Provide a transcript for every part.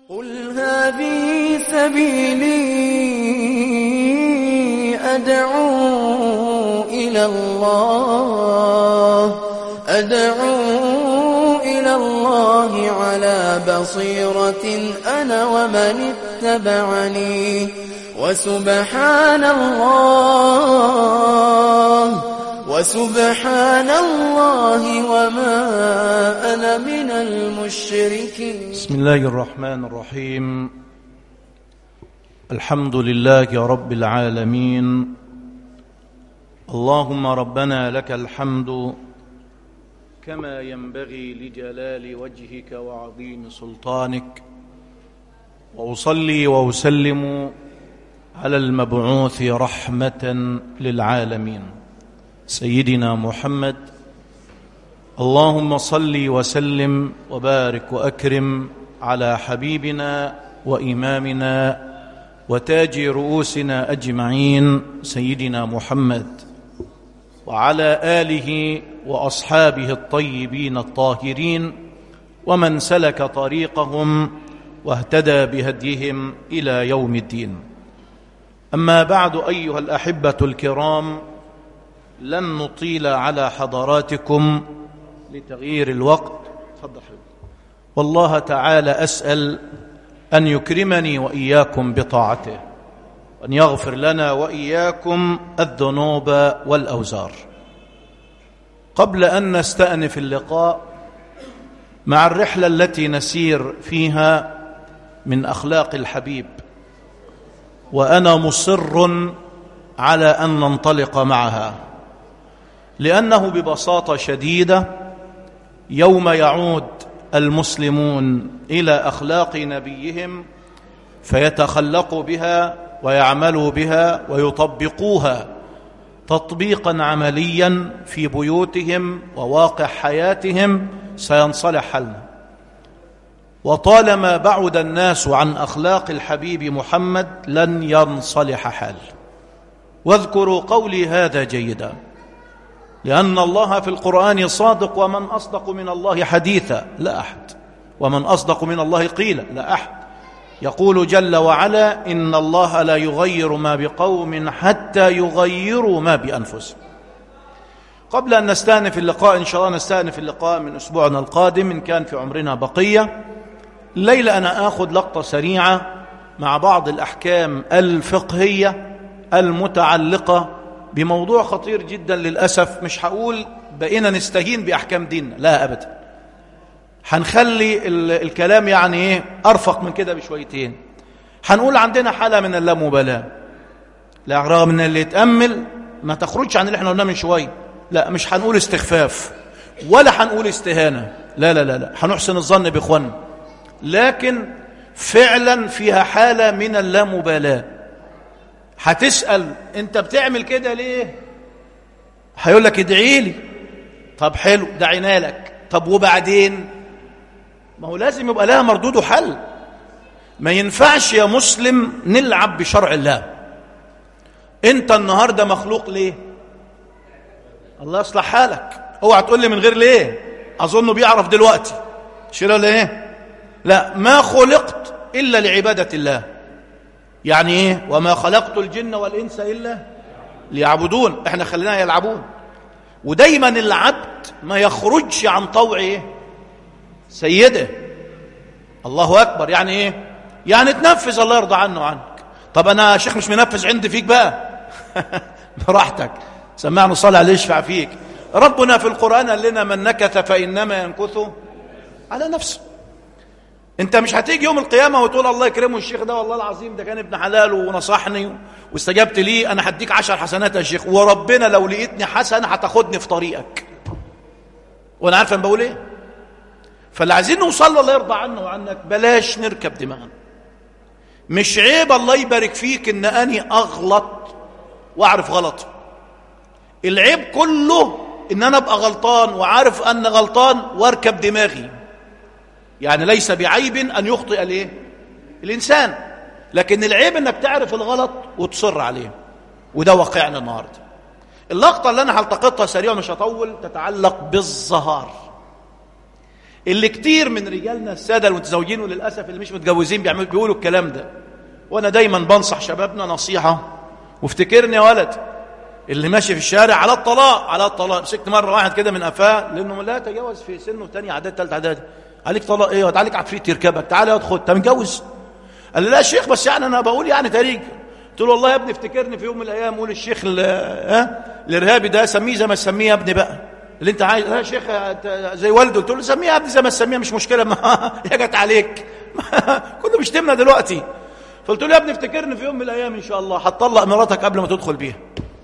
قل هذه سبيلي أدعو إلى الله أدعو إلى الله على بصيرة أنا ومن اتبعني وسبحان الله وسبحان الله وما أنا من المشركين بسم الله الرحمن الرحيم الحمد لله رب العالمين اللهم ربنا لك الحمد كما ينبغي لجلال وجهك وعظيم سلطانك واصلي واسلم على المبعوث رحمه للعالمين سيدنا محمد اللهم صل وسلم وبارك واكرم على حبيبنا وامامنا وتاج رؤوسنا اجمعين سيدنا محمد وعلى اله واصحابه الطيبين الطاهرين ومن سلك طريقهم واهتدى بهديهم الى يوم الدين اما بعد ايها الاحبه الكرام لن نطيل على حضراتكم لتغيير الوقت تفضل والله تعالى اسال ان يكرمني واياكم بطاعته وان يغفر لنا واياكم الذنوب والاوزار قبل ان نستانف اللقاء مع الرحله التي نسير فيها من اخلاق الحبيب وانا مصر على ان ننطلق معها لانه ببساطه شديده يوم يعود المسلمون الى اخلاق نبيهم فيتخلقوا بها ويعملوا بها ويطبقوها تطبيقا عمليا في بيوتهم وواقع حياتهم سينصلح حالنا وطالما بعد الناس عن اخلاق الحبيب محمد لن ينصلح حال واذكروا قولي هذا جيدا لأن الله في القرآن صادق ومن أصدق من الله حديثا لا أحد ومن أصدق من الله قيلا لا أحد يقول جل وعلا إن الله لا يغير ما بقوم حتى يغيروا ما بأنفسهم قبل أن نستأنف اللقاء إن شاء الله نستأنف اللقاء من أسبوعنا القادم إن كان في عمرنا بقية الليلة أنا آخذ لقطة سريعة مع بعض الأحكام الفقهية المتعلقة بموضوع خطير جدا للأسف مش هقول بقينا نستهين بأحكام ديننا لا أبدا هنخلي الكلام يعني ايه أرفق من كده بشويتين هنقول عندنا حالة من اللامبالاة لا رغم ان اللي يتأمل ما تخرجش عن اللي احنا قلناه من شوية لا مش هنقول استخفاف ولا هنقول استهانة لا لا لا لا هنحسن الظن بإخواننا لكن فعلا فيها حالة من اللامبالاة هتسأل انت بتعمل كده ليه هيقول لك ادعي لي طب حلو دعينا لك طب وبعدين ما هو لازم يبقى لها مردود وحل ما ينفعش يا مسلم نلعب بشرع الله انت النهارده مخلوق ليه الله يصلح حالك اوعى تقول لي من غير ليه اظنه بيعرف دلوقتي شيرا ليه لا ما خلقت الا لعباده الله يعني ايه وما خلقت الجن والانس الا ليعبدون احنا خليناها يلعبون ودايما العبد ما يخرجش عن طوع ايه سيده الله اكبر يعني ايه يعني تنفذ الله يرضى عنه وعنك طب انا يا شيخ مش منفذ عندي فيك بقى براحتك سمعنا صلاه عليه يشفع فيك ربنا في القران قال لنا من نكث فانما ينكث على نفسه انت مش هتيجي يوم القيامه وتقول الله يكرمه الشيخ ده والله العظيم ده كان ابن حلال ونصحني واستجبت ليه انا هديك عشر حسنات يا شيخ وربنا لو لقيتني حسنه هتاخدني في طريقك وانا عارف انا بقول ايه فاللي عايزين نوصل له الله يرضى عنه وعنك بلاش نركب دماغنا مش عيب الله يبارك فيك ان اني اغلط واعرف غلطي العيب كله ان انا ابقى غلطان وعارف ان غلطان واركب دماغي يعني ليس بعيب ان يخطئ الايه الانسان لكن العيب انك تعرف الغلط وتصر عليه وده واقعنا النهارده اللقطه اللي انا هلتقطها سريعا مش هطول تتعلق بالظهار اللي كتير من رجالنا الساده المتزوجين وللاسف اللي مش متجوزين بيعملوا بيقولوا الكلام ده وانا دايما بنصح شبابنا نصيحه وافتكرني يا ولد اللي ماشي في الشارع على الطلاق على الطلاق مسكت مره واحد كده من قفاه لانه لا تجاوز في سنه ثاني اعداد ثالث اعداد عليك طلاق ايه عليك عفريت يركبك تعالى يا خد انت متجوز قال لي لا يا شيخ بس يعني انا بقول يعني تاريخ قلت له والله يا ابني افتكرني في يوم من الايام قول الشيخ ها الارهابي ده سميه زي ما تسميه يا ابني بقى اللي انت عايز يا شيخ زي والده قلت له سميه يا ابني زي ما تسميه مش مشكله ما هي جت عليك كله بيشتمنا دلوقتي فقلت له يا ابني افتكرني في يوم من الايام ان شاء الله هتطلق مراتك قبل ما تدخل بيها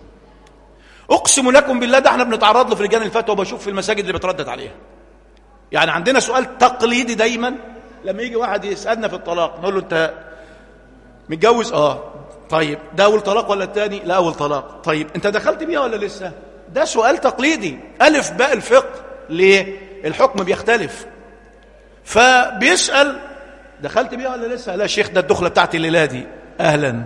اقسم لكم بالله ده احنا بنتعرض له في لجان الفتوى وبشوف في المساجد اللي بتردد عليها يعني عندنا سؤال تقليدي دايما لما يجي واحد يسالنا في الطلاق نقول له انت متجوز اه طيب ده اول طلاق ولا الثاني لا اول طلاق طيب انت دخلت بيها ولا لسه ده سؤال تقليدي الف باء الفقه ليه الحكم بيختلف فبيسال دخلت بيها ولا لسه لا شيخ ده الدخله بتاعتي الليله دي اهلا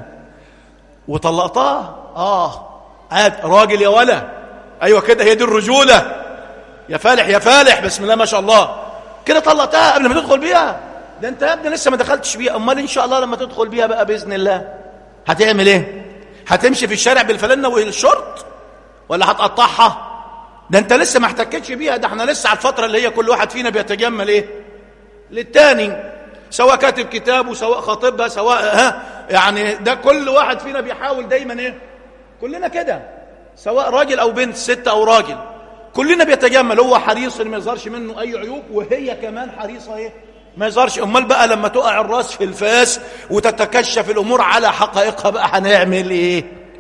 وطلقتها اه عاد راجل يا ولا ايوه كده هي دي الرجوله يا فالح يا فالح بسم الله ما شاء الله كده طلقتها قبل ما تدخل بيها ده انت يا ابني لسه ما دخلتش بيها امال ان شاء الله لما تدخل بيها بقى باذن الله هتعمل ايه هتمشي في الشارع بالفلنه والشورت ولا هتقطعها ده انت لسه ما احتكتش بيها ده احنا لسه على الفتره اللي هي كل واحد فينا بيتجمل ايه للتاني سواء كاتب كتابه سواء خاطبها سواء ها يعني ده كل واحد فينا بيحاول دايما ايه كلنا كده سواء راجل او بنت ست او راجل كلنا بيتجمل هو حريص ان ما يظهرش منه اي عيوب وهي كمان حريصه ايه ما يظهرش امال بقى لما تقع الراس في الفاس وتتكشف الامور على حقائقها بقى هنعمل ايه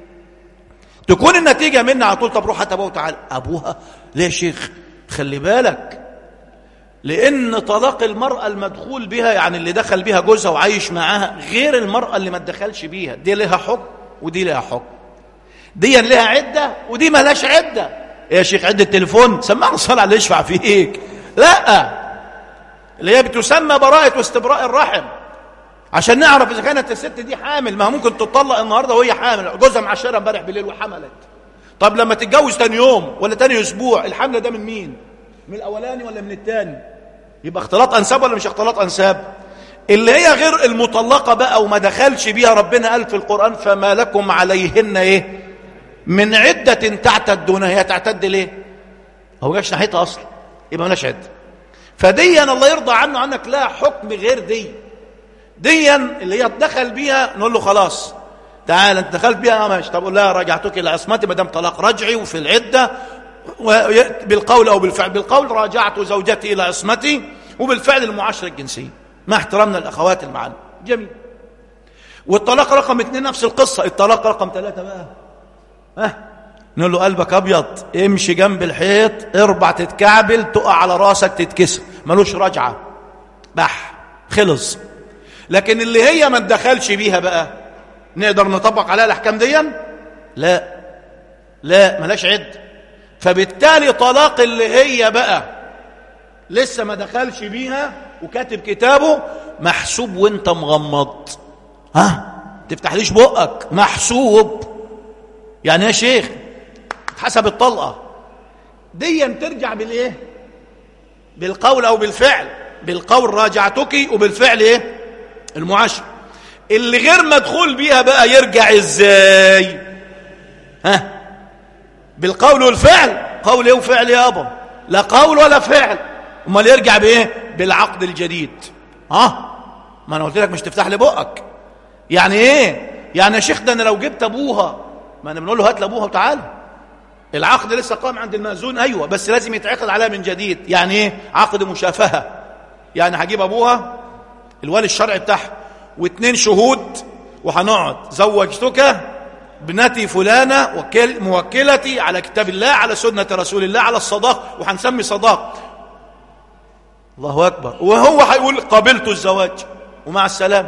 تكون النتيجه منا على طول طب روح ابوها وتعالى ابوها ليه يا شيخ خلي بالك لان طلاق المراه المدخول بها يعني اللي دخل بها جوزها وعايش معاها غير المراه اللي ما اتدخلش بيها دي لها حكم ودي لها حكم دي لها عده ودي مالهاش عده يا شيخ عده تليفون سمعنا الصلاه اللي يشفع فيك لا اللي هي بتسمى براءة واستبراء الرحم عشان نعرف اذا كانت الست دي حامل ما ممكن تطلق النهارده وهي حامل جوزها معشرها امبارح بالليل وحملت طب لما تتجوز تاني يوم ولا تاني اسبوع الحمل ده من مين من الاولاني ولا من الثاني يبقى اختلاط انساب ولا مش اختلاط انساب اللي هي غير المطلقه بقى وما دخلش بيها ربنا قال في القران فما لكم عليهن ايه من عده تعتدونها هي تعتد ليه هو جاش ناحيتها اصلا يبقى مالهاش عده فديا الله يرضى عنه عنك لا حكم غير دي ديا اللي هي دخل بيها نقول له خلاص تعال انت دخلت بيها ماشي طب قول لها رجعتك الى عصمتي ما دام طلاق رجعي وفي العده بالقول او بالفعل بالقول راجعت زوجتي الى عصمتي وبالفعل المعاشره الجنسيه مع احترامنا الاخوات المعلم جميل والطلاق رقم اثنين نفس القصه الطلاق رقم ثلاثه بقى ها نقول له قلبك ابيض امشي جنب الحيط اربع تتكعبل تقع على راسك تتكسر ملوش رجعه بح خلص لكن اللي هي ما تدخلش بيها بقى نقدر نطبق عليها الاحكام دي لا لا ملاش عد فبالتالي طلاق اللي هي بقى لسه ما دخلش بيها وكاتب كتابه محسوب وانت مغمض ها تفتحليش بقك محسوب يعني يا شيخ حسب الطلقة دي ترجع بالايه بالقول او بالفعل بالقول راجعتك وبالفعل ايه المعاشر اللي غير مدخول بيها بقى يرجع ازاي ها بالقول والفعل قول ايه وفعل يابا لا قول ولا فعل امال يرجع بايه بالعقد الجديد ها ما انا قلت لك مش تفتح لي بقك يعني ايه يعني يا شيخ ده انا لو جبت ابوها ما انا بنقول له هات لابوها وتعالى العقد لسه قام عند المأذون ايوه بس لازم يتعقد عليها من جديد يعني ايه عقد مشافهه يعني هجيب ابوها الولي الشرعي بتاعها واثنين شهود وهنقعد زوجتك ابنتي فلانه وكل موكلتي على كتاب الله على سنه رسول الله على الصداق وهنسمي صداق الله اكبر وهو هيقول قبلت الزواج ومع السلامه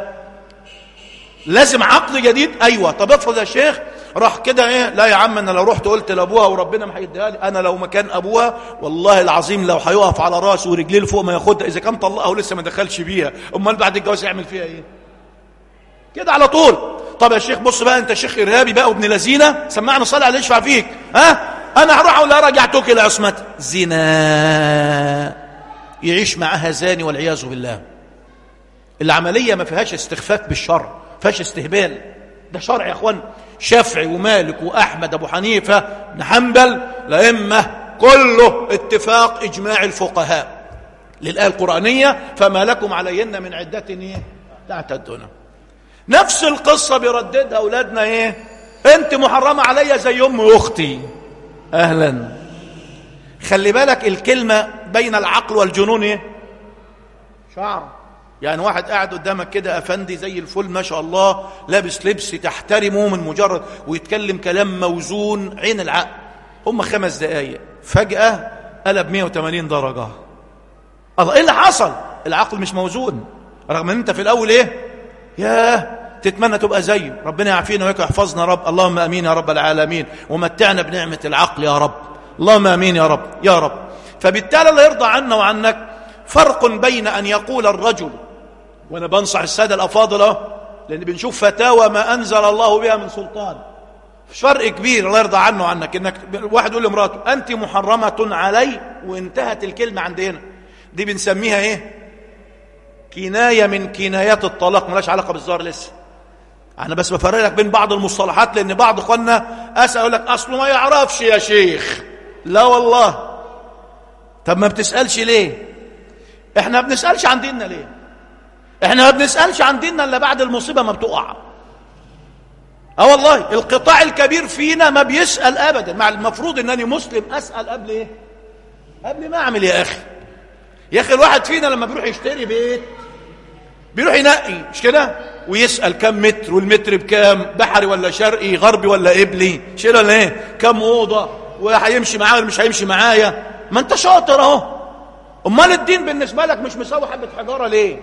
لازم عقد جديد ايوه طب افرض يا شيخ راح كده ايه لا يا عم انا لو رحت قلت لابوها وربنا ما هيديها لي انا لو مكان ابوها والله العظيم لو هيقف على راسه ورجليه لفوق ما ياخدها اذا كان طلقها ولسه ما دخلش بيها امال بعد الجواز يعمل فيها ايه كده على طول طب يا شيخ بص بقى انت شيخ ارهابي بقى وابن لذينه سمعنا صلاه على يشفع فيك ها انا هروح اقول لها رجعتك الى عصمتي زنا يعيش معها زاني والعياذ بالله العملية ما فيهاش استخفاف بالشر فيهاش استهبال ده شرع يا اخوان شافعي ومالك واحمد ابو حنيفه بن حنبل الائمه كله اتفاق اجماع الفقهاء للايه القرانيه فما لكم عليهن من عده ايه تعتدون نفس القصه بيرددها اولادنا ايه انت محرمه عليا زي امي واختي اهلا خلي بالك الكلمه بين العقل والجنون ايه شعر يعني واحد قاعد قدامك كده افندي زي الفل ما شاء الله لابس لبس تحترمه من مجرد ويتكلم كلام موزون عين العقل هم خمس دقايق فجأة قلب 180 درجة الله ايه اللي حصل العقل مش موزون رغم ان انت في الاول ايه ياه تتمنى تبقى زيه ربنا يعافينا وياك ويحفظنا رب اللهم امين يا رب العالمين ومتعنا بنعمة العقل يا رب اللهم امين يا رب يا رب فبالتالي الله يرضى عنا وعنك فرق بين ان يقول الرجل وانا بنصح الساده الافاضل اهو لان بنشوف فتاوى ما انزل الله بها من سلطان مش فرق كبير الله يرضى عنه وعنك انك واحد يقول لمراته انت محرمه علي وانتهت الكلمه عند هنا دي بنسميها ايه كنايه من كنايات الطلاق ملاش علاقه بالظاهر لسه انا بس بفرق لك بين بعض المصطلحات لان بعض اخواننا اسال يقول لك اصله ما يعرفش يا شيخ لا والله طب ما بتسالش ليه احنا ما بنسالش عن ديننا ليه احنا ما بنسالش عن ديننا الا بعد المصيبه ما بتقع اه والله القطاع الكبير فينا ما بيسال ابدا مع المفروض انني مسلم اسال قبل ايه قبل ما اعمل يا اخي يا اخي الواحد فينا لما بيروح يشتري بيت بيروح ينقي مش كده ويسال كم متر والمتر بكام بحري ولا شرقي غربي ولا قبلي مش كده ولا ايه كم اوضه وهيمشي معايا ولا مش هيمشي معايا ما انت شاطر اهو امال الدين بالنسبه لك مش مساوي حبه حجاره ليه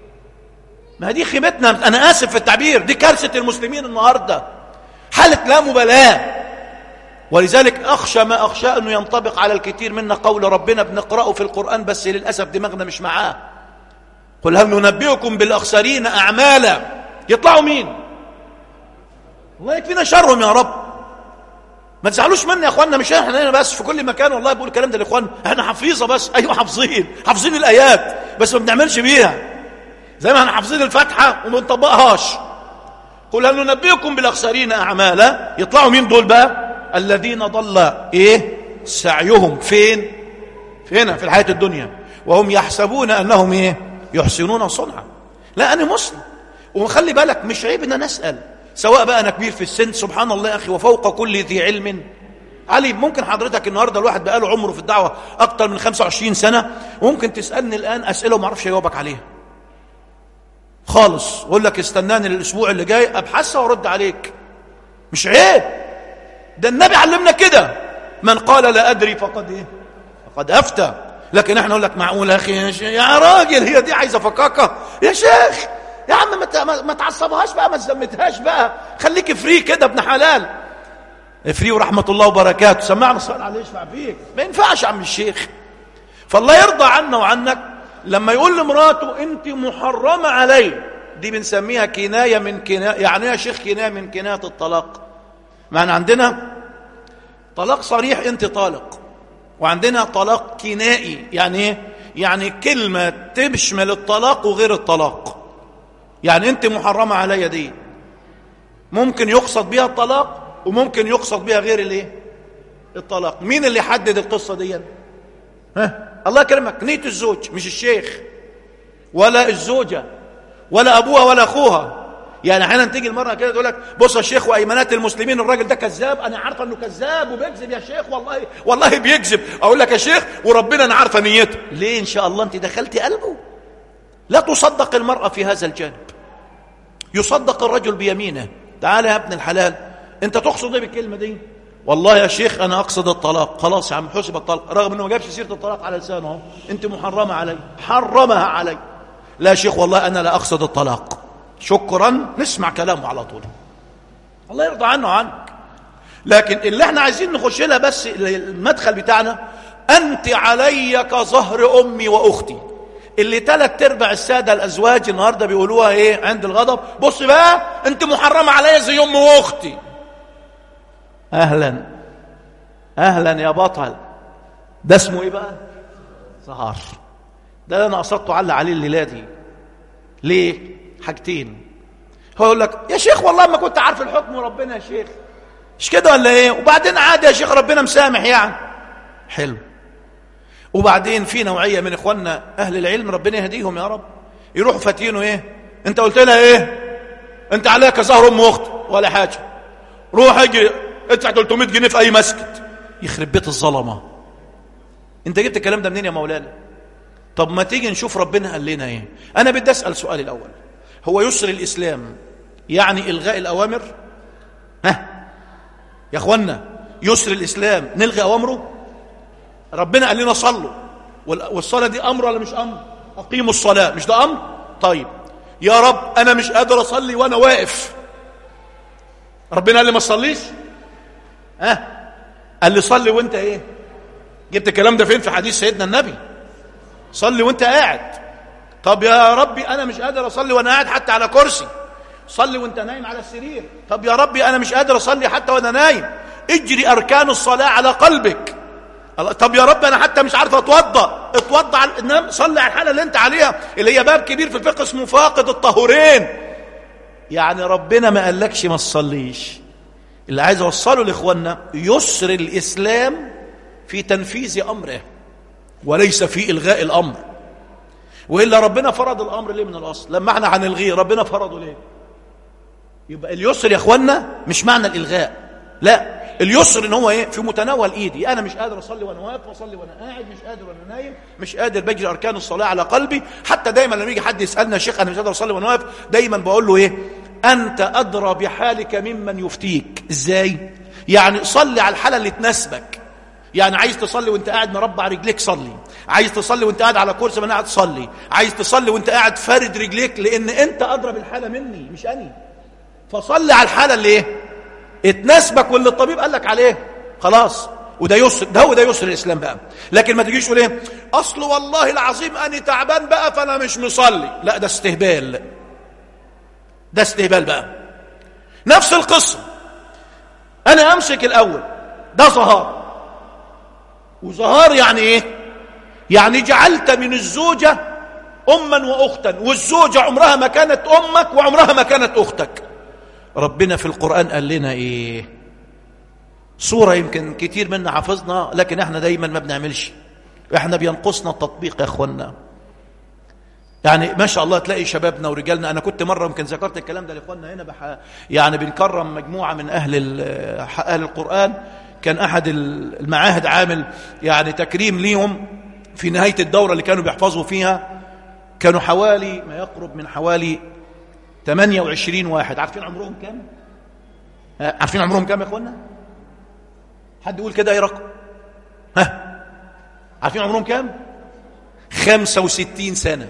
ما دي خيبتنا انا اسف في التعبير دي كارثه المسلمين النهارده حاله لا مبالاه ولذلك اخشى ما اخشى انه ينطبق على الكثير منا قول ربنا بنقراه في القران بس للاسف دماغنا مش معاه قل هل ننبئكم بالاخسرين اعمالا يطلعوا مين الله يكفينا شرهم يا رب ما تزعلوش مني يا اخوانا مش احنا هنا بس في كل مكان والله بقول الكلام ده لاخوان احنا حفيظه بس ايوه حافظين حافظين الايات بس ما بنعملش بيها زي ما احنا حافظين الفاتحه وما بنطبقهاش قل هل ننبئكم بالاخسرين اعمالا يطلعوا مين دول بقى الذين ضل ايه سعيهم فين فين في الحياه الدنيا وهم يحسبون انهم ايه يحسنون صنعا لا انا مسلم وخلي بالك مش عيب ان انا اسال سواء بقى انا كبير في السن سبحان الله يا اخي وفوق كل ذي علم علي ممكن حضرتك النهارده الواحد بقى له عمره في الدعوه اكتر من 25 سنه وممكن تسالني الان اسئله وما اعرفش اجاوبك عليها خالص اقول لك استناني الاسبوع اللي جاي ابحثها وارد عليك مش عيب ده النبي علمنا كده من قال لا ادري فقد ايه فقد افتى لكن احنا نقول لك معقول يا اخي يا راجل هي دي عايزه فكاكه يا شيخ يا عم ما ما تعصبهاش بقى ما تزمتهاش بقى خليك فري كده ابن حلال فري ورحمه الله وبركاته سمعنا الصلاه عليه يشفع فيك ما ينفعش يا عم الشيخ فالله يرضى عنا وعنك لما يقول لمراته انت محرمه علي دي بنسميها كنايه من كنايه يعني يا شيخ كنايه من كنايه الطلاق معنى عندنا طلاق صريح انت طالق وعندنا طلاق كنائي يعني ايه يعني كلمه تشمل الطلاق وغير الطلاق يعني انت محرمه عليا دي ممكن يقصد بها الطلاق وممكن يقصد بها غير الايه الطلاق مين اللي يحدد القصه دي ها الله يكرمك نيه الزوج مش الشيخ ولا الزوجه ولا ابوها ولا اخوها يعني احيانا تيجي المراه كده تقول لك بص يا شيخ وايمانات المسلمين الراجل ده كذاب انا عارفه انه كذاب وبيكذب يا شيخ والله والله بيكذب اقول لك يا شيخ وربنا انا عارفه نيته ليه ان شاء الله انت دخلتي قلبه لا تصدق المراه في هذا الجانب يصدق الرجل بيمينه تعال يا ابن الحلال انت تقصد ايه بالكلمه دي والله يا شيخ انا اقصد الطلاق خلاص يا عم حسب الطلاق رغم انه ما جابش سيره الطلاق على لسانه اهو انت محرمه علي حرمها علي لا يا شيخ والله انا لا اقصد الطلاق شكرا نسمع كلامه على طول الله يرضى عنه عنك لكن اللي احنا عايزين نخش لها بس المدخل بتاعنا انت علي كظهر امي واختي اللي ثلاث ارباع الساده الازواج النهارده بيقولوها ايه عند الغضب بص بقى انت محرمه عليا زي امي واختي اهلا اهلا يا بطل ده اسمه ايه بقى سهر ده انا قصدت علق عليه الليله دي ليه حاجتين هو يقول لك يا شيخ والله ما كنت عارف الحكم ربنا يا شيخ مش كده ولا ايه وبعدين عادي يا شيخ ربنا مسامح يعني حلو وبعدين في نوعيه من اخواننا اهل العلم ربنا يهديهم يا رب يروحوا فاتينه ايه انت قلت لها ايه انت عليك ظهر ام اخت ولا حاجه روح اجي ادفع 300 جنيه في اي مسجد يخرب بيت الظلمه انت جبت الكلام ده منين يا مولانا طب ما تيجي نشوف ربنا قال لنا ايه انا بدي اسال سؤال الاول هو يسر الاسلام يعني الغاء الاوامر ها يا اخوانا يسر الاسلام نلغي اوامره ربنا قال لنا صلوا والصلاه دي امر ولا مش امر اقيموا الصلاه مش ده امر طيب يا رب انا مش قادر اصلي وانا واقف ربنا قال لي ما تصليش ها قال لي صلي وانت ايه جبت الكلام ده فين في حديث سيدنا النبي صلي وانت قاعد طب يا ربي انا مش قادر اصلي وانا قاعد حتى على كرسي صلي وانت نايم على السرير طب يا ربي انا مش قادر اصلي حتى وانا نايم اجري اركان الصلاه على قلبك طب يا رب انا حتى مش عارف اتوضا اتوضا على نام صلي على الحاله اللي انت عليها اللي هي باب كبير في الفقه اسمه فاقد الطهورين يعني ربنا ما قالكش ما تصليش اللي عايز اوصله لاخواننا يسر الاسلام في تنفيذ امره وليس في الغاء الامر والا ربنا فرض الامر ليه من الاصل لما احنا هنلغيه ربنا فرضه ليه يبقى اليسر يا اخوانا مش معنى الالغاء لا اليسر ان هو ايه في متناول ايدي انا مش قادر اصلي وانا واقف واصلي وانا قاعد مش قادر وانا نايم مش قادر بجري اركان الصلاه على قلبي حتى دايما لما يجي حد يسالنا يا شيخ انا مش قادر اصلي وانا واقف دايما بقول له ايه انت ادرى بحالك ممن يفتيك ازاي يعني صلي على الحاله اللي تناسبك يعني عايز تصلي وانت قاعد مربع رجليك صلي عايز تصلي وانت قاعد على كرسي ما قاعد تصلي عايز تصلي وانت قاعد فارد رجليك لان انت ادرى بالحاله مني مش انا فصلي على الحاله اللي ايه اتناسبك واللي الطبيب قال لك عليه خلاص وده يسر ده هو ده يسر الاسلام بقى لكن ما تجيش تقول ايه اصل والله العظيم انا تعبان بقى فانا مش مصلي لا ده استهبال ده استهبال بقى نفس القصه انا امسك الاول ده ظهار وظهار يعني ايه يعني جعلت من الزوجه اما واختا والزوجه عمرها ما كانت امك وعمرها ما كانت اختك ربنا في القران قال لنا ايه صوره يمكن كتير منا حافظنا لكن احنا دايما ما بنعملش احنا بينقصنا التطبيق يا اخوانا يعني ما شاء الله تلاقي شبابنا ورجالنا انا كنت مره يمكن ذكرت الكلام ده لاخواننا هنا بح... يعني بنكرم مجموعه من اهل اهل القران كان احد المعاهد عامل يعني تكريم ليهم في نهايه الدوره اللي كانوا بيحفظوا فيها كانوا حوالي ما يقرب من حوالي 28 واحد عارفين عمرهم كام عارفين عمرهم كام يا اخوانا حد يقول كده اي رقم ها عارفين عمرهم كام 65 سنه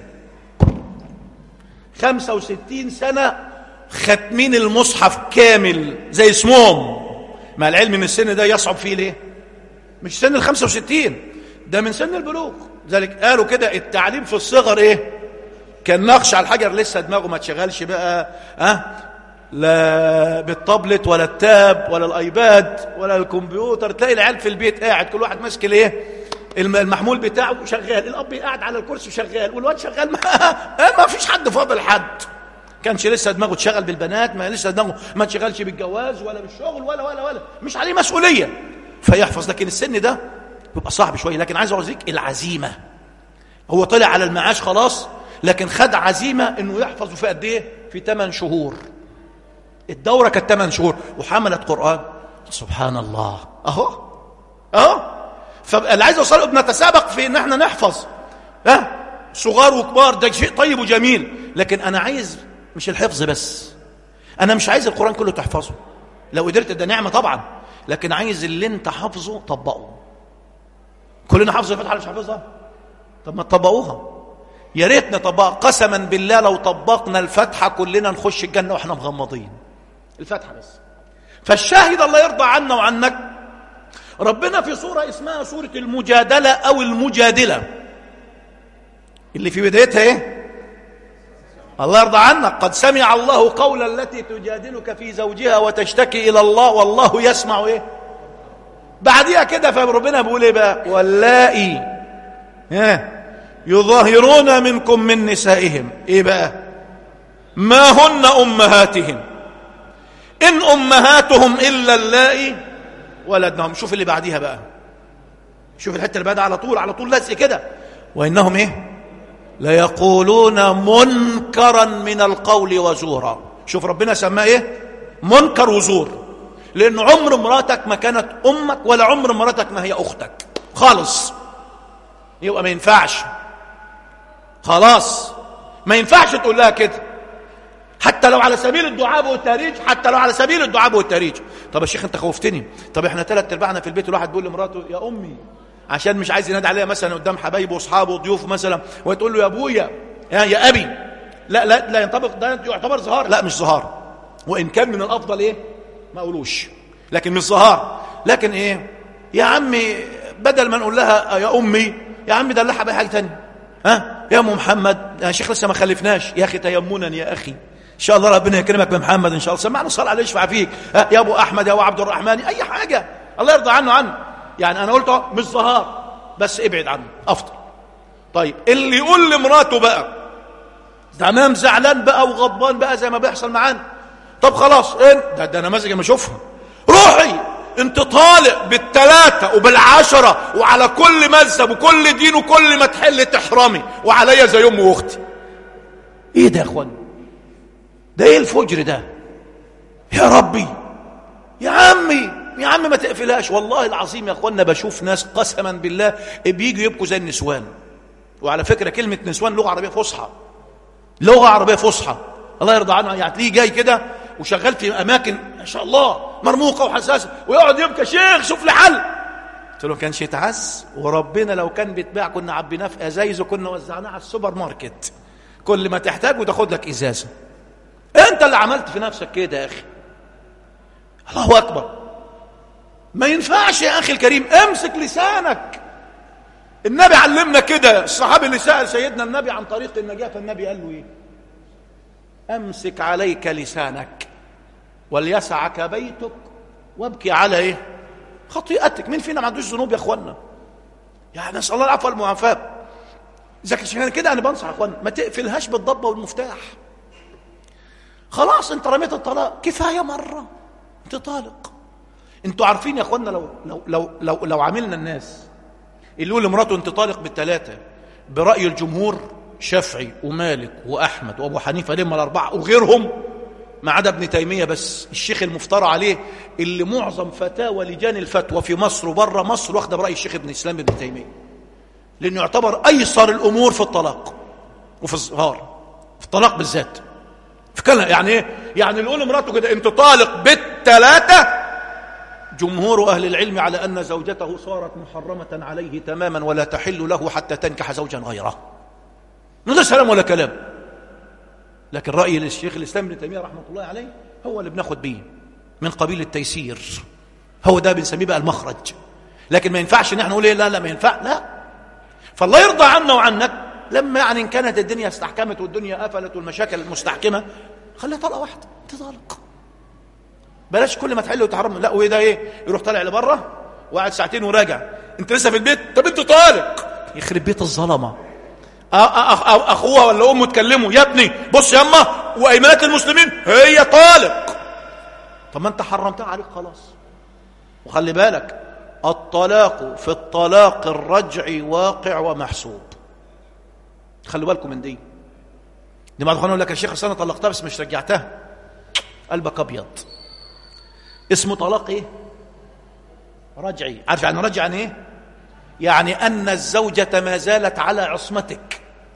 65 سنه ختمين المصحف كامل زي اسمهم مع العلم ان السن ده يصعب فيه ليه مش سن ال 65 ده من سن البلوغ ذلك قالوا كده التعليم في الصغر ايه كان نقش على الحجر لسه دماغه ما تشغلش بقى ها أه؟ لا بالطابلت ولا التاب ولا الايباد ولا الكمبيوتر تلاقي العيال في البيت قاعد كل واحد ماسك الايه المحمول بتاعه شغال الاب قاعد على الكرسي شغال والواد شغال ما, ما فيش حد فاضل حد كانش لسه دماغه تشغل بالبنات ما لسه دماغه ما تشغلش بالجواز ولا بالشغل ولا ولا ولا مش عليه مسؤوليه فيحفظ لكن السن ده بيبقى صعب شويه لكن عايز اوريك العزيمه هو طلع على المعاش خلاص لكن خد عزيمه انه يحفظ في قد ايه في 8 شهور الدوره كانت 8 شهور وحملت قران سبحان الله اهو اهو فاللي عايز اوصله بنتسابق في ان احنا نحفظ ها صغار وكبار ده شيء طيب وجميل لكن انا عايز مش الحفظ بس انا مش عايز القران كله تحفظه لو قدرت ده نعمه طبعا لكن عايز اللي انت حافظه طبقه كلنا حافظ الفتحه مش حافظها طب ما تطبقوها يا ريت نطبقها قسما بالله لو طبقنا الفتحه كلنا نخش الجنه واحنا مغمضين الفتحه بس فالشاهد الله يرضى عنا وعنك ربنا في سوره اسمها سوره المجادله او المجادله اللي في بدايتها ايه الله يرضى عنك قد سمع الله قول التي تجادلك في زوجها وتشتكي الى الله والله يسمع ايه بعديها كده فربنا بيقول ايه بقى واللائي يظاهرون منكم من نسائهم ايه بقى ما هن امهاتهم ان امهاتهم الا اللائي ولدنهم شوف اللي بعديها بقى شوف الحته اللي بعدها على طول على طول لازق كده وانهم ايه ليقولون منكرا من القول وزورا شوف ربنا سماه ايه منكر وزور لان عمر مراتك ما كانت امك ولا عمر مراتك ما هي اختك خالص يبقى ما ينفعش خلاص ما ينفعش تقول لها كده حتى لو على سبيل الدعاء والتهريج حتى لو على سبيل الدعاء والتهريج طب يا شيخ انت خوفتني طب احنا ثلاث ارباعنا في البيت الواحد بيقول لمراته يا امي عشان مش عايز ينادي عليها مثلا قدام حبايبه واصحابه وضيوفه مثلا وتقول له يا ابويا يا, يا ابي لا لا لا ينطبق ده يعتبر ظهار لا مش ظهار وان كان من الافضل ايه ما اقولوش لكن مش ظهار لكن ايه يا عمي بدل ما نقول لها يا امي يا عمي دلعها بأي حاجه ثانيه ها يا ام محمد يا شيخ لسه ما خلفناش يا اخي تيمنا يا اخي ان شاء الله ربنا يكرمك بمحمد ان شاء الله سمعنا صلاه عليه يشفع فيك ها يا ابو احمد يا ابو عبد الرحمن اي حاجه الله يرضى عنه عنه يعني انا قلت مش ظهار بس ابعد عنه افضل طيب اللي يقول لمراته بقى تمام زعلان بقى وغضبان بقى زي ما بيحصل معانا طب خلاص إيه؟ ده, ده نماذج ما اشوفها روحي انت طالق بالثلاثة وبالعشرة وعلى كل مذهب وكل دين وكل ما تحل تحرمي وعليا زي امي واختي ايه ده يا اخوان ده ايه الفجر ده يا ربي يا عمي يا عم ما تقفلهاش والله العظيم يا اخوانا بشوف ناس قسما بالله بيجوا يبكوا زي النسوان وعلى فكره كلمه نسوان لغه عربيه فصحى لغه عربيه فصحى الله يرضى عنه يعني تلاقيه جاي كده وشغال في اماكن ما شاء الله مرموقه وحساسه ويقعد يبكي شيخ شوف لي حل قلت له كانش يتعز وربنا لو كان بيتباع كنا عبيناه في ازايز وكنا وزعناه على السوبر ماركت كل ما تحتاج وتاخد لك ازازه انت اللي عملت في نفسك كده يا اخي الله اكبر ما ينفعش يا اخي الكريم امسك لسانك النبي علمنا كده الصحابي اللي سال سيدنا النبي عن طريق النجاه فالنبي قال له ايه امسك عليك لسانك وليسعك بيتك وابكي على ايه خطيئتك مين فينا ما عندوش ذنوب يا اخوانا يعني نسال الله العفو والمعافاه اذا كان كده انا بنصح يا اخوانا ما تقفلهاش بالضبه والمفتاح خلاص انت رميت الطلاق كفايه مره انت طالق انتوا عارفين يا اخوانا لو لو لو لو, لو عملنا الناس اللي يقول لمراته انت طالق بالثلاثه براي الجمهور شافعي ومالك واحمد وابو حنيفه لما الاربعه وغيرهم ما عدا ابن تيميه بس الشيخ المفترى عليه اللي معظم فتاوى لجان الفتوى في مصر وبره مصر واخده براي الشيخ ابن الاسلام ابن تيميه لانه يعتبر ايسر الامور في الطلاق وفي الظهار في الطلاق بالذات في كلام يعني ايه يعني اللي يقول لمراته كده انت طالق بالثلاثه جمهور اهل العلم على ان زوجته صارت محرمه عليه تماما ولا تحل له حتى تنكح زوجا غيره من غير سلام ولا كلام لكن راي الشيخ الاسلام ابن تيميه رحمه الله عليه هو اللي بناخد بيه من قبيل التيسير هو ده بنسميه بقى المخرج لكن ما ينفعش ان احنا نقول ايه لا لا ما ينفع لا فالله يرضى عنا وعنك لما يعني ان كانت الدنيا استحكمت والدنيا قفلت والمشاكل المستحكمه خليها طلقه واحده انت طالق بلاش كل ما تحل وتحرم لا وايه ده ايه يروح طالع لبره وقعد ساعتين وراجع انت لسه في البيت طب انت طالق يخرب بيت الظلمه اخوها ولا امه تكلمه يا ابني بص يا اما وايمانات المسلمين هي طالق طب ما انت حرمتها عليك خلاص وخلي بالك الطلاق في الطلاق الرجعي واقع ومحسوب خلوا بالكم من دي دي بعض يقول لك يا شيخ انا طلقتها بس مش رجعتها قلبك ابيض اسمه طلاق ايه رجعي عارف يعني رجع يعني ايه يعني ان الزوجه ما زالت على عصمتك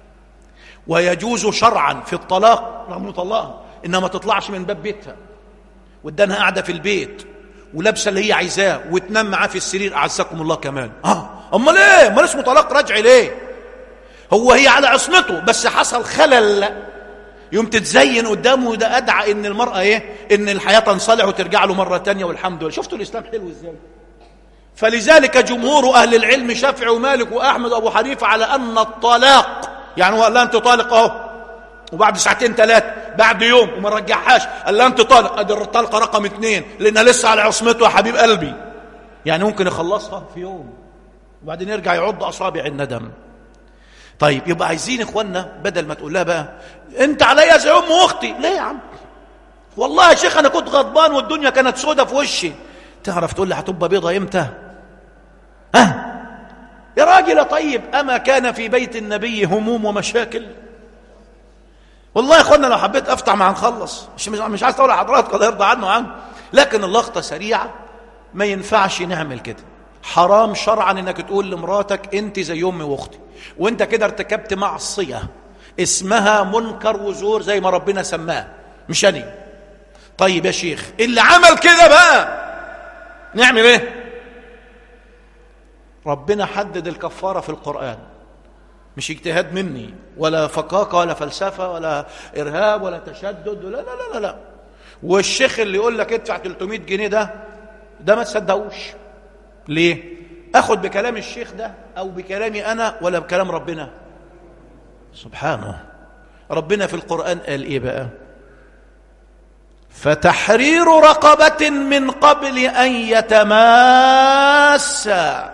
ويجوز شرعا في الطلاق رغم طلاقها انها ما تطلعش من باب بيتها وادانها قاعده في البيت ولابسه اللي هي عايزاه وتنام معاه في السرير اعزكم الله كمان اه امال ايه امال اسمه طلاق رجعي ليه هو هي على عصمته بس حصل خلل يوم تتزين قدامه ده ادعى ان المراه ايه ان الحياه تنصلح وترجع له مره تانية والحمد لله شفتوا الاسلام حلو ازاي فلذلك جمهور اهل العلم شافعي ومالك واحمد وابو حنيفه على ان الطلاق يعني هو قال لها انت طالق اهو وبعد ساعتين ثلاث بعد يوم وما رجعهاش قال لها انت طالق ادي الطلقه رقم اثنين لانها لسه على عصمته يا حبيب قلبي يعني ممكن يخلصها في يوم وبعدين يرجع يعض اصابع الندم طيب يبقى عايزين اخوانا بدل ما تقول لها بقى انت عليا زي ام اختي ليه يا عم والله يا شيخ انا كنت غضبان والدنيا كانت سودة في وشي تعرف تقول لي هتبقى بيضة امتى ها يا راجل طيب اما كان في بيت النبي هموم ومشاكل والله يا اخوانا لو حبيت افتح مع نخلص مش مش عايز اقول لحضراتكم الله يرضى عنه عنه لكن اللقطه سريعه ما ينفعش نعمل كده حرام شرعا انك تقول لمراتك انت زي امي واختي وانت كده ارتكبت معصيه اسمها منكر وزور زي ما ربنا سماه مش انا طيب يا شيخ اللي عمل كده بقى نعمل ايه ربنا حدد الكفاره في القران مش اجتهاد مني ولا فقاقه ولا فلسفه ولا ارهاب ولا تشدد ولا لا لا لا لا والشيخ اللي يقول لك ادفع 300 جنيه ده ده ما تصدقوش ليه اخد بكلام الشيخ ده او بكلامي انا ولا بكلام ربنا سبحانه ربنا في القران قال ايه بقى فتحرير رقبه من قبل ان يتماسا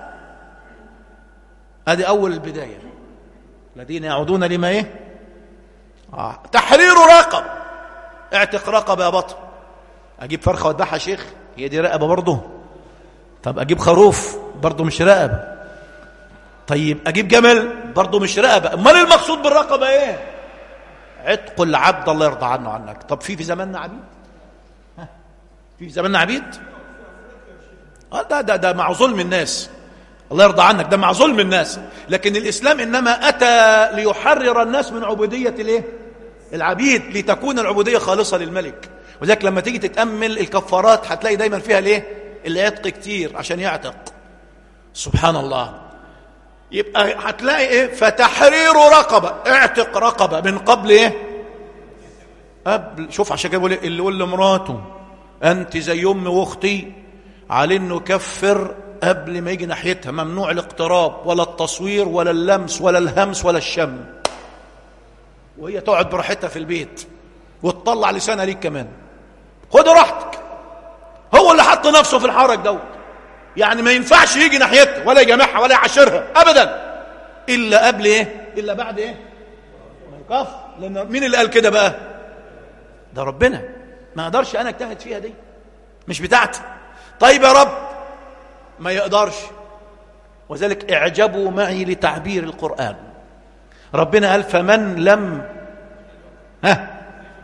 ادي اول البدايه الذين يعودون لما ايه آه. تحرير رقب اعتق رقبه يا بطل اجيب فرخه واذبحها شيخ هي دي رقبه برضه طب اجيب خروف برضه مش رقبه طيب اجيب جمل برضه مش رقبه امال المقصود بالرقبه ايه عتق العبد الله يرضى عنه عنك طب في في زماننا عبيد ها في في زماننا عبيد آه ده ده ده مع ظلم الناس الله يرضى عنك ده مع ظلم الناس لكن الاسلام انما اتى ليحرر الناس من عبوديه الايه العبيد لتكون العبوديه خالصه للملك ولذلك لما تيجي تتامل الكفارات هتلاقي دايما فيها الايه العتق كتير عشان يعتق سبحان الله يبقى هتلاقي ايه فتحرير رقبه اعتق رقبه من قبل ايه قبل شوف عشان كده بيقول اللي يقول لمراته انت زي امي واختي عليه انه كفر قبل ما يجي ناحيتها ممنوع الاقتراب ولا التصوير ولا اللمس ولا الهمس ولا الشم وهي تقعد براحتها في البيت وتطلع لسانها ليك كمان خد راحتك هو اللي حط نفسه في الحرج دوت يعني ما ينفعش يجي ناحيتها ولا يجامعها ولا يعاشرها ابدا الا قبل ايه الا بعد ايه ما يكف لان مين اللي قال كده بقى ده ربنا ما اقدرش انا اجتهد فيها دي مش بتاعتي طيب يا رب ما يقدرش وذلك اعجبوا معي لتعبير القرآن ربنا قال فمن لم ها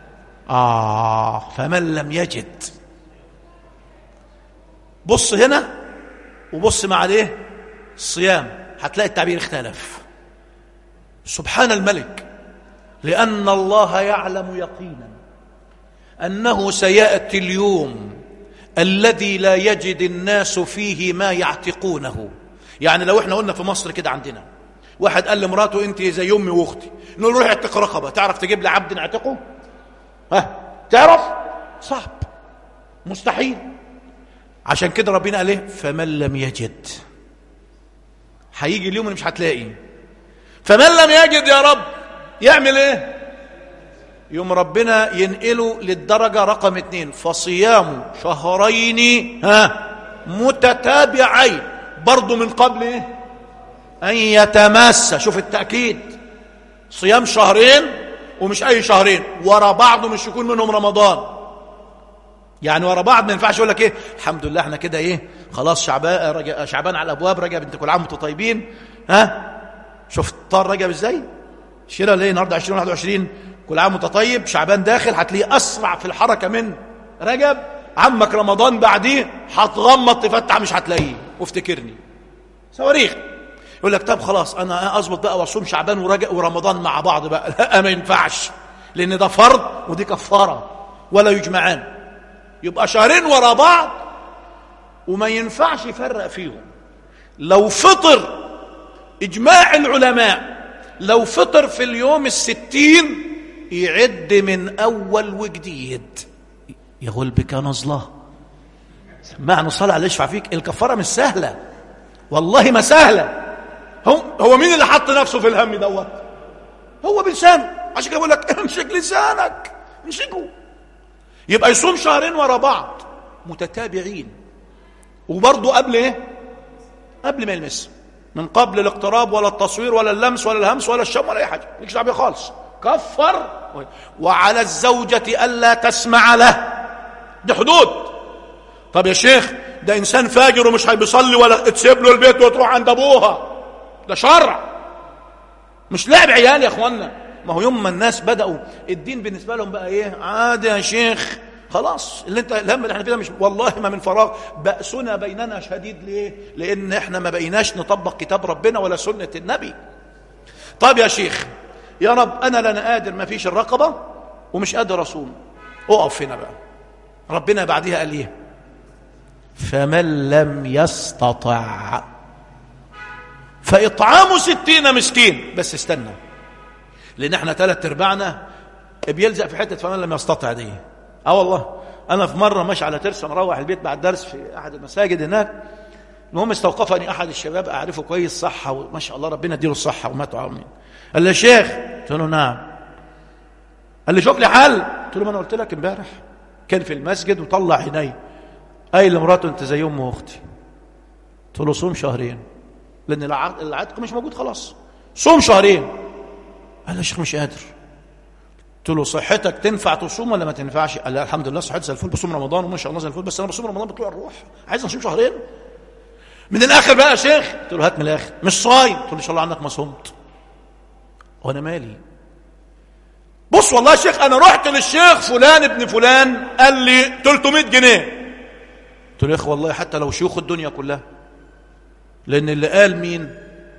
آه فمن لم يجد بص هنا وبص مع الايه الصيام هتلاقي التعبير اختلف سبحان الملك لأن الله يعلم يقينا أنه سيأتي اليوم الذي لا يجد الناس فيه ما يعتقونه يعني لو احنا قلنا في مصر كده عندنا واحد قال لمراته انت زي امي واختي نقول روح اعتق رقبه تعرف تجيب لي عبد نعتقه ها تعرف صعب مستحيل عشان كده ربنا قال ايه فمن لم يجد هيجي اليوم اللي مش هتلاقي فمن لم يجد يا رب يعمل ايه يوم ربنا ينقله للدرجة رقم اتنين فصيام شهرين ها متتابعين برضو من قبل ايه ان يتمس شوف التأكيد صيام شهرين ومش اي شهرين ورا بعض مش يكون منهم رمضان يعني ورا بعض ما ينفعش يقول لك ايه الحمد لله احنا كده ايه خلاص شعبان رجع شعبان على الابواب رجب انت كل عام وانتم طيبين ها شفت طار رجب ازاي شيله ليه النهارده 20 21 كل عام وانت طيب شعبان داخل هتلاقيه اسرع في الحركه من رجب عمك رمضان بعديه هتغمض تفتح مش هتلاقيه وافتكرني صواريخ يقول لك طب خلاص انا اظبط بقى واصوم شعبان ورجب ورمضان مع بعض بقى لا ما ينفعش لان ده فرض ودي كفاره ولا يجمعان يبقى شهرين ورا بعض وما ينفعش يفرق فيهم لو فطر اجماع العلماء لو فطر في اليوم الستين يعد من أول وجديد يقول بك نظلة معنى صلى على يشفع فيك الكفارة مش سهلة والله ما سهلة هو, هو مين اللي حط نفسه في الهم دوت هو بلسانه عشان كده بقول لك امسك لسانك امسكه يبقى يصوم شهرين ورا بعض متتابعين وبرضه قبل ايه قبل ما يلمس من قبل الاقتراب ولا التصوير ولا اللمس ولا الهمس ولا الشم ولا اي حاجه مالكش دعوه بيه خالص كفر وعلى الزوجه الا تسمع له دي حدود طب يا شيخ ده انسان فاجر ومش هيصلي ولا تسيب له البيت وتروح عند ابوها ده شرع مش لعب عيال يا اخوانا ما هو يوم ما الناس بداوا الدين بالنسبه لهم بقى ايه عادي يا شيخ خلاص اللي انت الهم اللي احنا فيه ده مش والله ما من فراغ بأسنا بيننا شديد ليه لان احنا ما بقيناش نطبق كتاب ربنا ولا سنة النبي طيب يا شيخ يا رب انا لا انا قادر ما فيش الرقبة ومش قادر اصوم اقف هنا بقى ربنا بعدها قال ايه فمن لم يستطع فاطعام ستين مسكين بس استنى لان احنا ثلاث ارباعنا بيلزق في حته فمن لم يستطع دي اه والله انا في مره ماشي على ترسه مروح البيت بعد درس في احد المساجد هناك المهم استوقفني احد الشباب اعرفه كويس صحه وما شاء الله ربنا يديله الصحه وماتوا عاملين قال لي يا شيخ قلت له نعم قال لي شوف لي حل قلت له ما انا قلت لك امبارح كان في المسجد وطلع عيني قايل لمراته انت زي ام اختي قلت له صوم شهرين لان العتق مش موجود خلاص صوم شهرين قال لي يا شيخ مش قادر قلت له صحتك تنفع تصوم ولا ما تنفعش قال لي الحمد لله صحتي زي الفل بصوم رمضان وما شاء الله زي الفل بس انا بصوم رمضان بطلوع الروح عايز اصوم شهرين من الاخر بقى يا شيخ قلت له هات من الاخر مش صايم قلت له ان شاء الله عنك ما صمت وانا مالي بص والله يا شيخ انا رحت للشيخ فلان ابن فلان قال لي 300 جنيه قلت له يا اخي والله حتى لو شيوخ الدنيا كلها لان اللي قال مين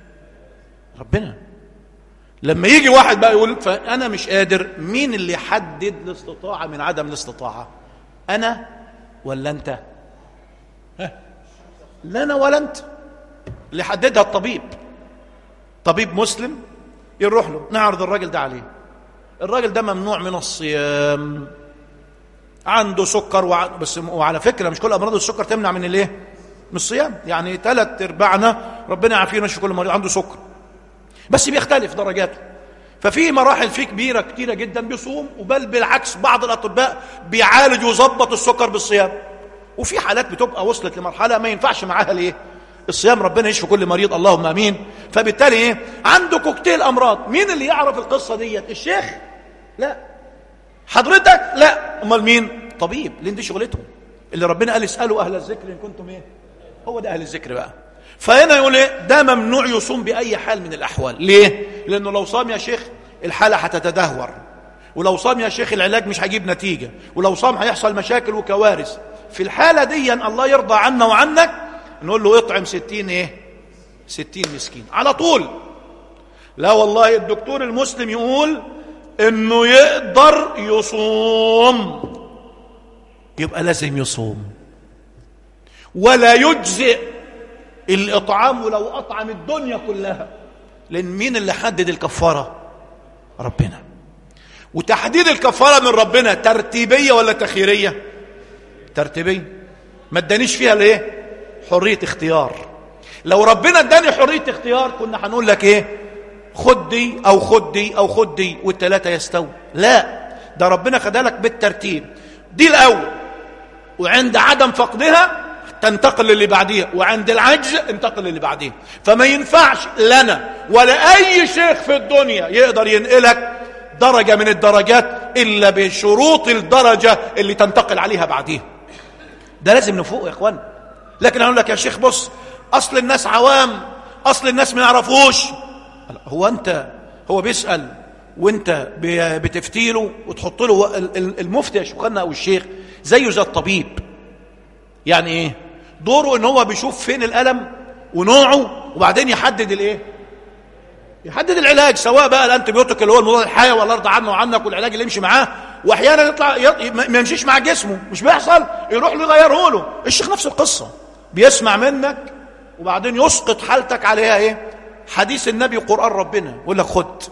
ربنا لما يجي واحد بقى يقول فانا مش قادر مين اللي يحدد الاستطاعه من عدم الاستطاعه انا ولا انت ها لا انا ولا انت اللي حددها الطبيب طبيب مسلم يروح له نعرض الراجل ده عليه الراجل ده ممنوع من الصيام عنده سكر وع... بس وعلى فكره مش كل امراض السكر تمنع من الايه من الصيام يعني ثلاث ارباعنا ربنا يعافينا مش كل مريض عنده سكر بس بيختلف درجاته ففي مراحل فيه كبيرة كتيرة جدا بيصوم وبل بالعكس بعض الأطباء بيعالج ويظبط السكر بالصيام وفي حالات بتبقى وصلت لمرحلة ما ينفعش معاها ليه الصيام ربنا يشفي كل مريض اللهم امين فبالتالي ايه عنده كوكتيل امراض مين اللي يعرف القصه ديت الشيخ لا حضرتك لا امال مين طبيب لان دي شغلتهم اللي ربنا قال اسالوا اهل الذكر ان كنتم ايه هو ده اهل الذكر بقى فهنا يقول ايه ده ممنوع يصوم باي حال من الاحوال ليه لانه لو صام يا شيخ الحاله هتتدهور ولو صام يا شيخ العلاج مش هيجيب نتيجه ولو صام هيحصل مشاكل وكوارث في الحاله دي الله يرضى عنا وعنك نقول له اطعم ستين ايه ستين مسكين على طول لا والله الدكتور المسلم يقول انه يقدر يصوم يبقى لازم يصوم ولا يجزئ الإطعام ولو أطعم الدنيا كلها لأن مين اللي حدد الكفارة ربنا وتحديد الكفارة من ربنا ترتيبية ولا تخيرية ترتيبية ما ادانيش فيها ليه حرية اختيار لو ربنا اداني حرية اختيار كنا هنقول لك ايه خد دي او خد دي او خد دي والتلاتة يستووا لا ده ربنا خدها لك بالترتيب دي الاول وعند عدم فقدها تنتقل للي بعديها وعند العجز انتقل للي بعديها فما ينفعش لنا ولا اي شيخ في الدنيا يقدر ينقلك درجة من الدرجات الا بشروط الدرجة اللي تنتقل عليها بعديها ده لازم نفوق يا اخوان لكن اقول لك يا شيخ بص اصل الناس عوام اصل الناس ما يعرفوش هو انت هو بيسأل وانت بتفتيله وتحط له المفتي يا شيخنا او الشيخ زيه زي الطبيب يعني ايه دوره ان هو بيشوف فين الالم ونوعه وبعدين يحدد الايه يحدد العلاج سواء بقى الانتبيوتيك اللي هو المضاد الحيوي ولا يرضى عنه وعنك والعلاج اللي يمشي معاه واحيانا يطلع ما يمشيش مع جسمه مش بيحصل يروح له يغيره له الشيخ نفس القصه بيسمع منك وبعدين يسقط حالتك عليها ايه حديث النبي قران ربنا يقول لك خد